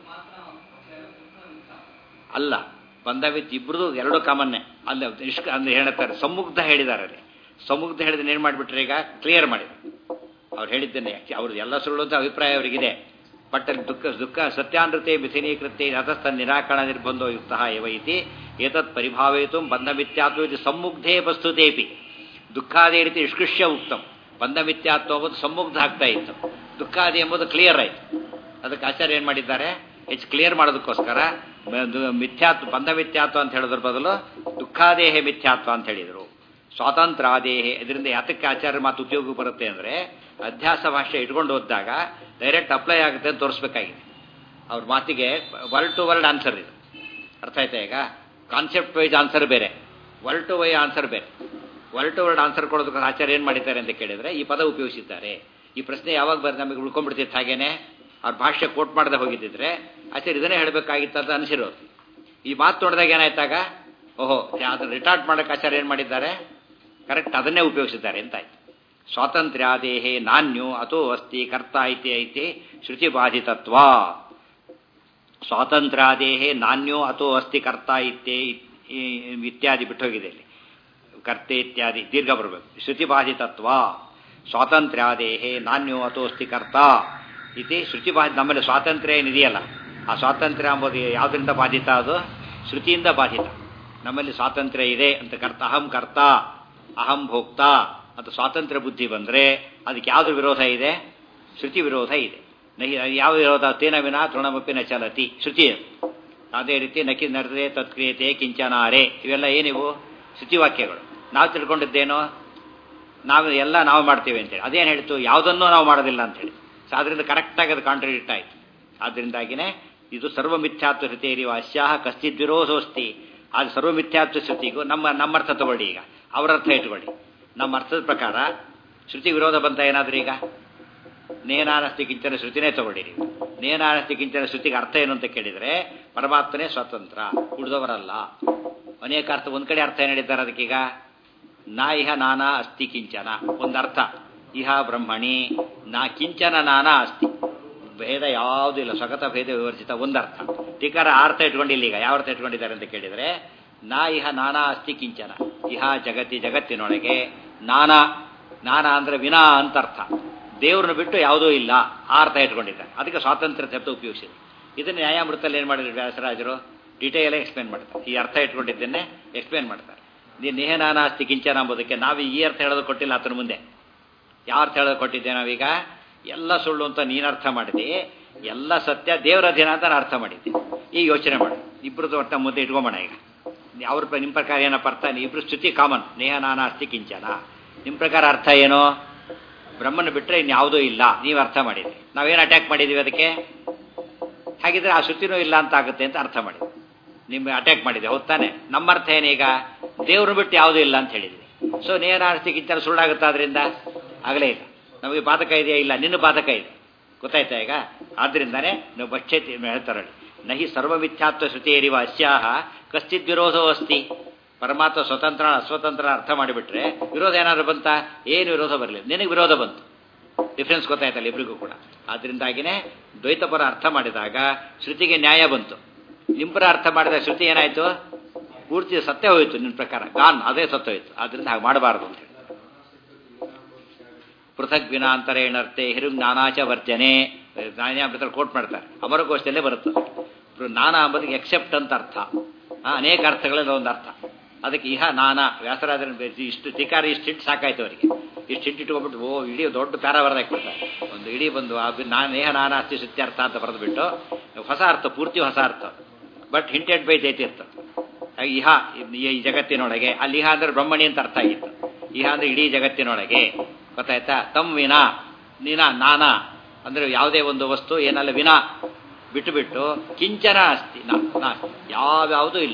ಅಲ್ಲ ಬಂಧವಿತ್ ಇಬ್ರದು ಎರಡು ಕಾಮನ್ನೇ ಅಲ್ಲ ನಿಷ್ಕ ಅಂದ್ರೆ ಹೇಳ್ತಾರೆ ಸಮ್ಮುಗ್ಧ ಹೇಳಿದ್ದಾರೆ ಅಲ್ಲಿ ಸಮ್ಮುಗ್ಧ ಹೇಳಿದ್ರೆ ಏನು ಮಾಡಿಬಿಟ್ರೆ ಈಗ ಕ್ಲಿಯರ್ ಮಾಡಿದ್ರು ಅವ್ರು ಹೇಳಿದ್ದೇನೆ ಅವ್ರದ್ದು ಎಲ್ಲ ಸುಳ್ಳು ಅಂತ ಅಭಿಪ್ರಾಯ ಅವರಿಗಿದೆ ಬಟ್ ಅಲ್ಲಿ ದುಃಖ ದುಃಖ ಸತ್ಯಾನೃತೆ ಮಿಥಿನೀಕೃತೆ ರಥಸ್ಥ ನಿರಾಕರಣ ನಿರ್ಬಂಧೋ ಯುಕ್ತ ಏವ ಇತಿ ಏತತ್ ಪರಿಭಾವಯಿತು ಬಂಧಮಿತ್ಯಾತ್ವ ಇದು ಸಮ್ಮುಗ್ಧೇ ವಸ್ತುತೇಪಿ ದುಃಖಾದಿ ರೀತಿ ನಿಷ್ಕೃಷ್ಯ ಉಕ್ತಂ ಬಂಧಮಿತ್ಯಾತ್ವ ಎಂಬುದು ಸಮ್ಮುಗ್ಧ ಆಗ್ತಾ ಇತ್ತು ದುಃಖಾದಿ ಎಂಬುದು ಕ್ಲಿಯರ್ ಆಯಿತು ಅದಕ್ಕೆ ಆಚಾರ್ಯ ಏನು ಮಾಡಿದ್ದಾರೆ ಹೆಚ್ಚು ಕ್ಲಿಯರ್ ಮಾಡೋದಕ್ಕೋಸ್ಕರ ಮಿಥ್ಯಾತ್ವ ಬಂಧ ಮಿಥ್ಯಾತ್ವ ಅಂತ ಹೇಳೋದ್ರ ಬದಲು ದುಃಖಾದೇಹ ಮಿಥ್ಯಾತ್ವ ಅಂತ ಹೇಳಿದರು ಸ್ವಾತಂತ್ರ್ಯ ಆದೇಹ ಇದರಿಂದ ಯಾತಕ್ಕೆ ಆಚಾರ್ಯ ಮಾತು ಉಪಯೋಗ ಬರುತ್ತೆ ಅಂದರೆ ಅಧ್ಯಾಸ ಭಾಷೆ ಇಟ್ಕೊಂಡು ಓದಿದಾಗ ಡೈರೆಕ್ಟ್ ಅಪ್ಲೈ ಆಗುತ್ತೆ ಅಂತ ತೋರಿಸ್ಬೇಕಾಗಿದೆ ಅವ್ರ ಮಾತಿಗೆ ವರ್ಡ್ ಟು ವರ್ಡ್ ಆನ್ಸರ್ ಇದು ಅರ್ಥ ಆಯ್ತಾ ಈಗ ಕಾನ್ಸೆಪ್ಟ್ ವೈಸ್ ಆನ್ಸರ್ ಬೇರೆ ವರ್ಡ್ ಟು ವೈ ಆನ್ಸರ್ ಬೇರೆ ವರ್ಡ್ ಟು ವರ್ಡ್ ಆನ್ಸರ್ ಕೊಡೋದಕ್ಕೆ ಆಚಾರ್ಯ ಏನು ಮಾಡಿದ್ದಾರೆ ಅಂತ ಕೇಳಿದರೆ ಈ ಪದ ಉಪಯೋಗಿಸಿದ್ದಾರೆ ಈ ಪ್ರಶ್ನೆ ಯಾವಾಗ ಬರ್ ನಮಗೆ ಉಳ್ಕೊಂಡ್ಬಿಡ್ತಿತ್ತು ಹಾಗೇನೆ ಅವ್ರ ಭಾಷೆ ಕೋಟ್ ಮಾಡದೆ ಹೋಗಿದ್ದಿದ್ರೆ ಆಚಾರ್ಯ ಇದನ್ನೇ ಹೇಳಬೇಕಾಗಿತ್ತು ಅಂತ ಅನಿಸಿರೋದು ಈ ಮಾತು ನೋಡಿದಾಗ ಏನಾಯ್ತಾಗ ಓಹೋ ಅದನ್ನು ರಿಟಾರ್ಟ್ ಮಾಡೋಕೆ ಆಚಾರ್ಯ ಏನು ಮಾಡಿದ್ದಾರೆ ಕರೆಕ್ಟ್ ಅದನ್ನೇ ಉಪಯೋಗಿಸಿದ್ದಾರೆ ಅಂತ ಆಯ್ತು ಸ್ವಾತಂತ್ರ್ಯಾದೇಹೇ ನಾಣ್ಯೋ ಅಥೋ ಅಸ್ತಿ ಕರ್ತ ಐತಿ ಐತಿ ಶ್ರುತಿ ಬಾಧಿತತ್ವ ಸ್ವಾತಂತ್ರ್ಯಾದೇಹೇ ನಾಣ್ಯೋ ಅಥೋ ಅಸ್ತಿ ಕರ್ತ ಇತ್ಯೇ ಇತ್ಯಾದಿ ಬಿಟ್ಟೋಗಿದೆ ಇಲ್ಲಿ ಕರ್ತೆ ಇತ್ಯಾದಿ ದೀರ್ಘ ಬರಬೇಕು ಶ್ರುತಿ ಬಾಧಿತತ್ವ ಸ್ವಾತಂತ್ರ್ಯಾದೇಹೇ ನಾಣ್ಯೋ ಅಥೋ ಅಸ್ತಿ ಕರ್ತ ಇತಿ ಶ್ರುತಿ ಬಾಧಿ ನಮ್ಮಲ್ಲಿ ಸ್ವಾತಂತ್ರ್ಯ ಏನಿದೆಯಲ್ಲ ಆ ಸ್ವಾತಂತ್ರ್ಯ ಎಂಬುದು ಯಾವುದರಿಂದ ಬಾಧಿತ ಅದು ಶ್ರುತಿಯಿಂದ ಬಾಧಿತ ನಮ್ಮಲ್ಲಿ ಸ್ವಾತಂತ್ರ್ಯ ಇದೆ ಅಂತ ಕರ್ತ ಅಹಂ ಕರ್ತ ಅಹಂ ಭೋಕ್ತ ಅಂತ ಸ್ವಾತಂತ್ರ್ಯ ಬುದ್ಧಿ ಬಂದರೆ ಅದಕ್ಕೆ ಯಾವುದು ವಿರೋಧ ಇದೆ ಶ್ರುತಿ ವಿರೋಧ ಇದೆ ನಹಿ ಯಾವ ವಿರೋಧ ತೇನ ವಿನ ತೃಣಮಪಿ ನ ಚಲತಿ ಶ್ರುತಿ ಅದೇ ರೀತಿ ನಕಿ ನರದೆ ತತ್ಕ್ರಿಯತೆ ಕಿಂಚನಾರೆ ಇವೆಲ್ಲ ಏನಿವು ಶ್ರುತಿವಾಕ್ಯಗಳು ನಾವು ತಿಳ್ಕೊಂಡಿದ್ದೇನೋ ನಾವು ಎಲ್ಲ ನಾವು ಮಾಡ್ತೇವೆ ಅಂತೇಳಿ ಅದೇನು ಹೇಳ್ತು ಯಾವುದನ್ನೂ ನಾವು ಮಾಡೋದಿಲ್ಲ ಅಂತೇಳಿ ಸೊ ಅದರಿಂದ ಕರೆಕ್ಟಾಗಿ ಅದು ಕಾಂಟ್ರಡಿಕ್ಟ್ ಆಯಿತು ಆದ್ದರಿಂದಾಗಿನೇ ಇದು ಸರ್ವಮಿಥ್ಯಾತ್ವ ಶ್ರುತಿಯರಿ ವಾಸ್ಯಾಹ ಕಶ್ಚಿತ್ ವಿರೋಧೋಸ್ತಿ ಅದು ಸರ್ವಮಿಥ್ಯಾತ್ವ ಶ್ರುತಿಗೂ ನಮ್ಮ ನಮ್ಮ ಅರ್ಥ ತಗೊಳ್ಳಿ ಈಗ ಅವರ ಅರ್ಥ ಇಟ್ಕೊಳ್ಳಿ ನಮ್ಮ ಅರ್ಥದ ಪ್ರಕಾರ ಶ್ರುತಿ ವಿರೋಧ ಬಂತ ಏನಾದ್ರೂ ಈಗ ನೇನಾನಸ್ತಿ ಕಿಂಚನ ಶ್ರುತಿನೇ ತಗೊಳ್ಳಿ ನೀವು ನೇನಾನಸ್ತಿ ಕಿಂಚನ ಶ್ರುತಿಗೆ ಅರ್ಥ ಏನು ಅಂತ ಕೇಳಿದರೆ ಪರಮಾತ್ಮನೇ ಸ್ವತಂತ್ರ ಉಳಿದವರಲ್ಲ ಅನೇಕ ಅರ್ಥ ಒಂದ್ ಕಡೆ ಅರ್ಥ ಏನು ಹೇಳಿದ್ದಾರೆ ಅದಕ್ಕೀಗ ನಾ ಇಹ ನಾನಾ ಅಸ್ತಿ ಕಿಂಚನ ಒಂದರ್ಥ ಇಹ ಬ್ರಹ್ಮಣಿ ನಾ ಕಿಂಚನ ನಾನಾ ಅಸ್ತಿ ಭೇದ ಯಾವುದೂ ಇಲ್ಲ ಸ್ವಗತ ಭೇದ ವಿವರ್ಜಿತ ಒಂದರ್ಥ ಟೀಕಾರ ಅರ್ಥ ಇಟ್ಕೊಂಡಿಲ್ಲ ಈಗ ಯಾವ ಅರ್ಥ ಇಟ್ಕೊಂಡಿದ್ದಾರೆ ಅಂತ ಕೇಳಿದರೆ ನಾ ಇಹ ನಾನಾ ಅಸ್ತಿ ಕಿಂಚನ ಇಹ ಜಗತಿ ಜಗತ್ತಿನೊಳಗೆ ನಾನಾ ನಾನಾ ಅಂದ್ರೆ ವಿನಾ ಅಂತ ಅರ್ಥ ದೇವ್ರನ್ನ ಬಿಟ್ಟು ಯಾವುದೂ ಇಲ್ಲ ಆ ಅರ್ಥ ಇಟ್ಕೊಂಡಿದ್ದಾರೆ ಅದಕ್ಕೆ ಸ್ವಾತಂತ್ರ್ಯ ಶಬ್ದ ಉಪಯೋಗಿಸಿದೆ ಇದನ್ನು ನ್ಯಾಯಾಮೃತದಲ್ಲಿ ಏನು ಮಾಡಿದ್ರು ವ್ಯಾಸರಾಜರು ಡೀಟೇಲ್ ಎಕ್ಸ್ಪ್ಲೇನ್ ಮಾಡ್ತಾರೆ ಈ ಅರ್ಥ ಇಟ್ಕೊಂಡಿದ್ದನ್ನೇ ಎಕ್ಸ್ಪ್ಲೇನ್ ಮಾಡ್ತಾರೆ ನೀನು ನೇಹ ನಾನಾ ಅಸ್ತಿ ಕಿಂಚನ ಅಂಬೋದಕ್ಕೆ ನಾವು ಈ ಅರ್ಥ ಹೇಳೋದು ಕೊಟ್ಟಿಲ್ಲ ಆತನ ಮುಂದೆ ಯಾವ ಅರ್ಥ ಹೇಳೋದು ಕೊಟ್ಟಿದ್ದೆ ನಾವೀಗ ಎಲ್ಲ ಸುಳ್ಳು ಅಂತ ನೀನು ಅರ್ಥ ಮಾಡಿದೆ ಎಲ್ಲ ಸತ್ಯ ದೇವರ ಅಧೀನ ಅಂತ ನಾನು ಅರ್ಥ ಮಾಡಿದ್ದೆ ಈಗ ಯೋಚನೆ ಮಾಡಿ ಇಬ್ಬರದ್ದು ಒಟ್ಟ ಮುದ್ದೆ ಇಟ್ಕೊಂಬೋಣ ಈಗ ಅವ್ರ ನಿಮ್ಮ ಪ್ರಕಾರ ಏನಪ್ಪ ಅರ್ಥ ಇಬ್ಬರು ಸ್ತುತಿ ಕಾಮನ್ ನೇಹ ನಾನಾ ಅಸ್ತಿ ಕಿಂಚನ ನಿಮ್ಮ ಪ್ರಕಾರ ಅರ್ಥ ಏನು ಬ್ರಹ್ಮನ ಬಿಟ್ಟರೆ ಇನ್ಯಾವುದೂ ಇಲ್ಲ ನೀವು ಅರ್ಥ ಮಾಡಿದ್ರಿ ನಾವೇನು ಅಟ್ಯಾಕ್ ಮಾಡಿದ್ದೀವಿ ಅದಕ್ಕೆ ಹಾಗಿದ್ರೆ ಆ ಶ್ರುತಿನೂ ಇಲ್ಲ ಅಂತ ಆಗುತ್ತೆ ಅಂತ ಅರ್ಥ ಮಾಡಿದ್ವಿ ನಿಮ್ಗೆ ಅಟ್ಯಾಕ್ ಮಾಡಿದೆ ಹೊತ್ತಾನೆ ನಮ್ಮ ಅರ್ಥ ಏನೀಗ ದೇವ್ರನ್ನ ಬಿಟ್ಟು ಯಾವುದೂ ಇಲ್ಲ ಅಂತ ಹೇಳಿದ್ವಿ ಸೊ ನೇನಾರ್ತಿಗಿಂತ ಸುಳ್ಳಾಗುತ್ತಾ ಅದರಿಂದ ಆಗಲೇ ಇಲ್ಲ ನಮಗೆ ಬಾಧಕ ಇದೆಯಾ ಇಲ್ಲ ನಿನ್ನ ಬಾಧಕ ಇದೆ ಗೊತ್ತಾಯ್ತಾ ಈಗ ಆದ್ರಿಂದಾನೇ ನಾವು ಬಚ್ಚೇತಿ ಹೇಳ್ತಾರಲ್ಲಿ ನಹಿ ಸರ್ವಮಿಥ್ಯಾತ್ವ ಶ್ರುತಿಯರಿವ ಅಸ್ಯಾಹ ಕಶ್ಚಿತ್ ವಿರೋಧೋ ಅಸ್ತಿ ಪರಮಾತ್ಮ ಸ್ವತಂತ್ರ ಅಸ್ವತಂತ್ರ ಅರ್ಥ ಮಾಡಿಬಿಟ್ರೆ ವಿರೋಧ ಏನಾದ್ರು ಬಂತ ಏನು ವಿರೋಧ ಬರಲಿಲ್ಲ ನಿನಗೆ ವಿರೋಧ ಬಂತು ಡಿಫ್ರೆನ್ಸ್ ಗೊತ್ತಾಯ್ತಲ್ಲ ಇಬ್ಬರಿಗೂ ಕೂಡ ಆದ್ರಿಂದಾಗಿನೇ ದ್ವೈತಪರ ಅರ್ಥ ಮಾಡಿದಾಗ ಶ್ರುತಿಗೆ ನ್ಯಾಯ ಬಂತು ನಿಂಪರ ಅರ್ಥ ಮಾಡಿದ ಶ್ರುತಿ ಏನಾಯ್ತು ಪೂರ್ತಿ ಸತ್ಯ ಹೋಯಿತು ನಿನ್ನ ಪ್ರಕಾರ ಗಾನ್ ಅದೇ ಸತ್ಯ ಹೋಯ್ತು ಆದ್ರಿಂದ ಹಾಗೆ ಮಾಡಬಾರದು ಅಂತ ಹೇಳಿ ಪೃಥಕ್ ವಿನಾಂತರೇಣರ್ತೆ ಹಿರುಗ್ ನಾನಾಚ ವರ್ಜನೆ ಜ್ಞಾನಾಮೃತ ಕೋಟ್ ಮಾಡ್ತಾರೆ ಅಮರಕೋಶದಲ್ಲೇ ಬರುತ್ತೆ ನಾನಾ ಅಂಬುದಕ್ಕೆ ಎಕ್ಸೆಪ್ಟ್ ಅಂತ ಅರ್ಥ ಅನೇಕ ಅರ್ಥಗಳಲ್ಲಿ ಒಂದು ಅರ್ಥ ಅದಕ್ಕೆ ಇಹ ನಾನಾ ವ್ಯಾಸರಾಜನ ಇಷ್ಟು ಟಿಕಾರ ಇಷ್ಟು ಹಿಟ್ಟು ಸಾಕಾಯ್ತು ಅವರಿಗೆ ಇಷ್ಟು ಹಿಟ್ಟು ಇಟ್ಕೊಂಡ್ಬಿಟ್ಟು ಓ ಇಡೀ ದೊಡ್ಡ ಪ್ಯಾರ ಬರೆದಾಕ್ಬಿಡ್ತಾರೆ ಒಂದು ಇಡೀ ಬಂದು ನಾನು ನೇಹ ನಾನಾ ಅಸ್ತಿ ಸುತ್ಯರ್ಥ ಅಂತ ಬರೆದ್ಬಿಟ್ಟು ಹೊಸ ಅರ್ಥ ಪೂರ್ತಿ ಹೊಸ ಅರ್ಥ ಬಟ್ ಹಿಂಟೆಡ್ ಬೈ ಜೈತಿ ಇರ್ತದೆ ಇಹ ಈ ಜಗತ್ತಿನೊಳಗೆ ಅಲ್ಲಿ ಇಹ ಅಂದ್ರೆ ಬ್ರಹ್ಮಣಿ ಅಂತ ಅರ್ಥ ಆಗಿತ್ತು ಇಹ ಅಂದ್ರೆ ಇಡೀ ಜಗತ್ತಿನೊಳಗೆ ಗೊತ್ತಾಯ್ತಾ ತಮ್ ವಿನಾ ನೀನಾ ನಾನಾ ಅಂದ್ರೆ ಯಾವುದೇ ಒಂದು ವಸ್ತು ಏನಲ್ಲ ವಿನಾ ಬಿಟ್ಟು ಬಿಟ್ಟು ಕಿಂಚನ ಅಸ್ತಿ ನಾ ಯಾವ್ಯಾವುದೂ ಇಲ್ಲ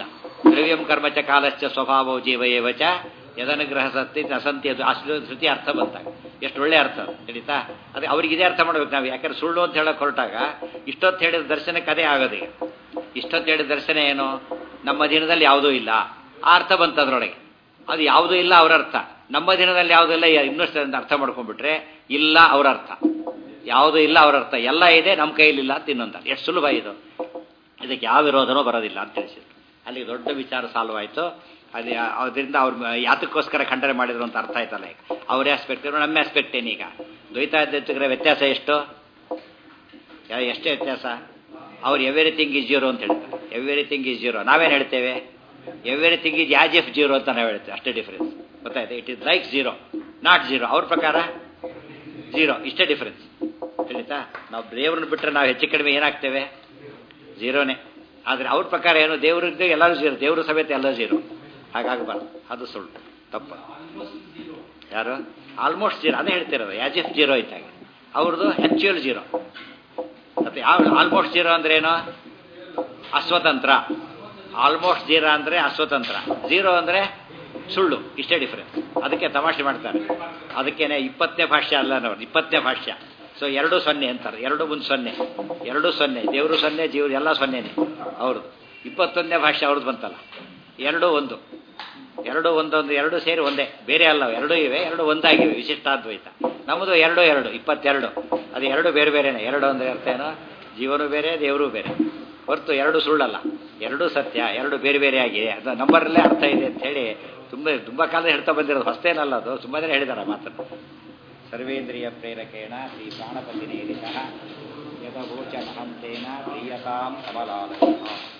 ದ್ರವ್ಯಂ ಕರ್ಮಚ ಕಾಲಶ್ಚ ಸ್ವಭಾವೋ ಜೀವ ಏವಚ ಯದನುಗ್ರಹ ಸತ್ತಿ ನಸಂತಿ ಅದು ಅಷ್ಟು ಶ್ರುತಿ ಅರ್ಥ ಬಂತಾಗ ಎಷ್ಟು ಒಳ್ಳೆ ಅರ್ಥ ಅದು ತಿಳಿತಾ ಅದೇ ಅವ್ರಿಗೆ ಇದೇ ಅರ್ಥ ಮಾಡ್ಬೇಕು ನಾವು ಯಾಕಂದ್ರೆ ಸುಳ್ಳು ಅಂತ ಹೇಳಕ್ ಹೊರಟಾಗ ಇಷ್ಟೊತ್ತು ಹೇಳಿದ ದರ್ಶನಕ್ಕೆ ಅದೇ ಆಗೋದು ಇಷ್ಟೊತ್ತು ಹೇಳಿದ ದರ್ಶನ ಏನು ನಮ್ಮ ದಿನದಲ್ಲಿ ಯಾವುದೂ ಇಲ್ಲ ಆ ಅರ್ಥ ಬಂತು ಅದರೊಳಗೆ ಅದು ಯಾವುದೂ ಇಲ್ಲ ಅವರ ಅರ್ಥ ನಮ್ಮ ದಿನದಲ್ಲಿ ಯಾವುದೂ ಇಲ್ಲ ಇನ್ನಷ್ಟು ಅಂತ ಅರ್ಥ ಮಾಡ್ಕೊಂಡ್ಬಿಟ್ರೆ ಇಲ್ಲ ಅವರ ಅರ್ಥ ಯಾವುದೂ ಇಲ್ಲ ಅವರ ಅರ್ಥ ಎಲ್ಲ ಇದೆ ನಮ್ಮ ಕೈಲಿಲ್ಲ ಅಂತ ಇನ್ನೊಂದು ಎಷ್ಟು ಸುಲಭ ಇದು ಇದಕ್ಕೆ ಯಾವ ವಿರೋಧನೂ ಬರೋದಿಲ್ಲ ಅಂತ ತಿಳಿಸಿದ್ರು ಅಲ್ಲಿ ದೊಡ್ಡ ವಿಚಾರ ಸಾಲ್ವ್ ಆಯಿತು ಅದು ಅದರಿಂದ ಅವ್ರು ಯಾತಕ್ಕೋಸ್ಕರ ಖಂಡನೆ ಮಾಡಿದ್ರು ಅಂತ ಅರ್ಥ ಆಯ್ತಲ್ಲ ಈಗ ಅವ್ರ ಆಸ್ಪೆಕ್ಟ್ ನಮ್ಮ ಆಸ್ಪೆಕ್ಟ್ ಏನೀಗ ದ್ವೈತಾದ್ಯತೆಗಳ ವ್ಯತ್ಯಾಸ ಎಷ್ಟು ಯಾ- ಎಷ್ಟೇ ವ್ಯತ್ಯಾಸ ಅವ್ರು ಎವ್ರಿಥಿಂಗ್ ಈಸ್ ಜೀರೋ ಅಂತ ಹೇಳ್ತಾರೆ ಎವ್ರಿಥಿಂಗ್ ಈಸ್ ಜೀರೋ ನಾವೇನು ಹೇಳ್ತೇವೆ everything is as if zero ಅಂತ ನಾವು ಹೇಳ್ತೇವೆ ಅಷ್ಟೇ ಡಿಫರೆನ್ಸ್ ಗೊತ್ತಾಯ್ತು it is like zero not zero ಅವ್ರ ಪ್ರಕಾರ ಜೀರೋ ಇಷ್ಟೇ ಡಿಫರೆನ್ಸ್ ತಿಳಿತಾ ನಾವು ದೇವ್ರನ್ನ ಬಿಟ್ಟರೆ ನಾವು ಹೆಚ್ಚು ಕಡಿಮೆ ಏನಾಗ್ತೇವೆ ಜೀರೋನೇ ಆದರೆ ಅವ್ರ ಪ್ರಕಾರ ಏನು ದೇವ್ರದ್ದು ಎಲ್ಲರೂ ಜೀರೋ ದೇವರು ಸಮೇತ ಎಲ್ಲ ಜೀರೋ ಹಾಗಾಗಬಾರ್ದು ಅದು ಸುಳ್ಳು ತಪ್ಪು ಯಾರು ಆಲ್ಮೋಸ್ಟ್ ಜೀರೋ ಅದೇ ಹೇಳ್ತಿರೋದು ಯಾಜ್ ಎಫ್ ಜೀರೋ ಇದ್ದಾಗ ಅವ್ರದ್ದು ಆ್ಯಕ್ಚುಯಲ್ ಜೀರೋ ಮತ್ತು ಯಾವ ಆಲ್ಮೋಸ್ಟ್ ಜೀರೋ ಅಂದ್ರೆ ಏನು ಅಸ್ವತಂತ್ರ ಆಲ್ಮೋಸ್ಟ್ ಜೀರೋ ಅಂದರೆ ಅಸ್ವತಂತ್ರ ಜೀರೋ ಅಂದರೆ ಸುಳ್ಳು ಇಷ್ಟೇ ಡಿಫರೆನ್ಸ್ ಅದಕ್ಕೆ ತಮಾಷೆ ಮಾಡ್ತಾರೆ ಅದಕ್ಕೇನೆ ಇಪ್ಪತ್ತನೇ ಭಾಷ್ಯ ಅಲ್ಲ ನಾವು ಇಪ್ಪತ್ತನೇ ಭಾಷ್ಯ ಸೊ ಎರಡು ಸೊನ್ನೆ ಅಂತಾರೆ ಎರಡು ಮುಂದೆ ಸೊನ್ನೆ ಎರಡು ಸೊನ್ನೆ ದೇವರು ಸೊನ್ನೆ ಜೀವರು ಎಲ್ಲ ಸೊನ್ನೆನೇ ಅವ್ರದ್ದು ಇಪ್ಪತ್ತೊಂದನೇ ಭಾಷೆ ಅವ್ರದ್ದು ಬಂತಲ್ಲ ಎರಡು ಒಂದು ಎರಡು ಒಂದೊಂದು ಎರಡು ಸೇರಿ ಒಂದೇ ಬೇರೆ ಅಲ್ಲ ಅವು. ಎರಡೂ ಇವೆ ಎರಡು ಒಂದಾಗಿವೆ ವಿಶಿಷ್ಟಾದ್ವೈತ ನಮ್ಮದು ಎರಡು ಎರಡು ಇಪ್ಪತ್ತೆರಡು ಅದು ಎರಡು ಬೇರೆ ಬೇರೆನೆ ಎರಡು ಅಂದರೆ ಅರ್ಥ ಏನೋ ಜೀವನೂ ಬೇರೆ ದೇವರು ಬೇರೆ ಹೊರತು ಎರಡು ಸುಳ್ಳಲ್ಲ ಎರಡೂ ಸತ್ಯ ಎರಡು ಬೇರೆ ಬೇರೆ ಆಗಿದೆ ಅದು ನಂಬರಲ್ಲೇ ಅರ್ಥ ಇದೆ ಅಂತ ಹೇಳಿ ತುಂಬ ತುಂಬ ಕಾಲ ಹೇಳ್ತಾ ಬಂದಿರೋದು ಹೊಸ್ತೇನಲ್ಲ ಅದು ತುಂಬ ಜನ ಹೇಳಿದಾರೆ ಮಾತನ್ನು ಸರ್ವೇಂದ್ರಿಯ ಪ್ರೇರಕೇಣ ಶ್ರೀ ಪ್ರಾಣಪತಿ ನೇರಿತಃ ಯದಗೋಚ ಮಹಂತೇನ ಪ್ರಿಯತಾಂ ಕಮಲಾಲಯ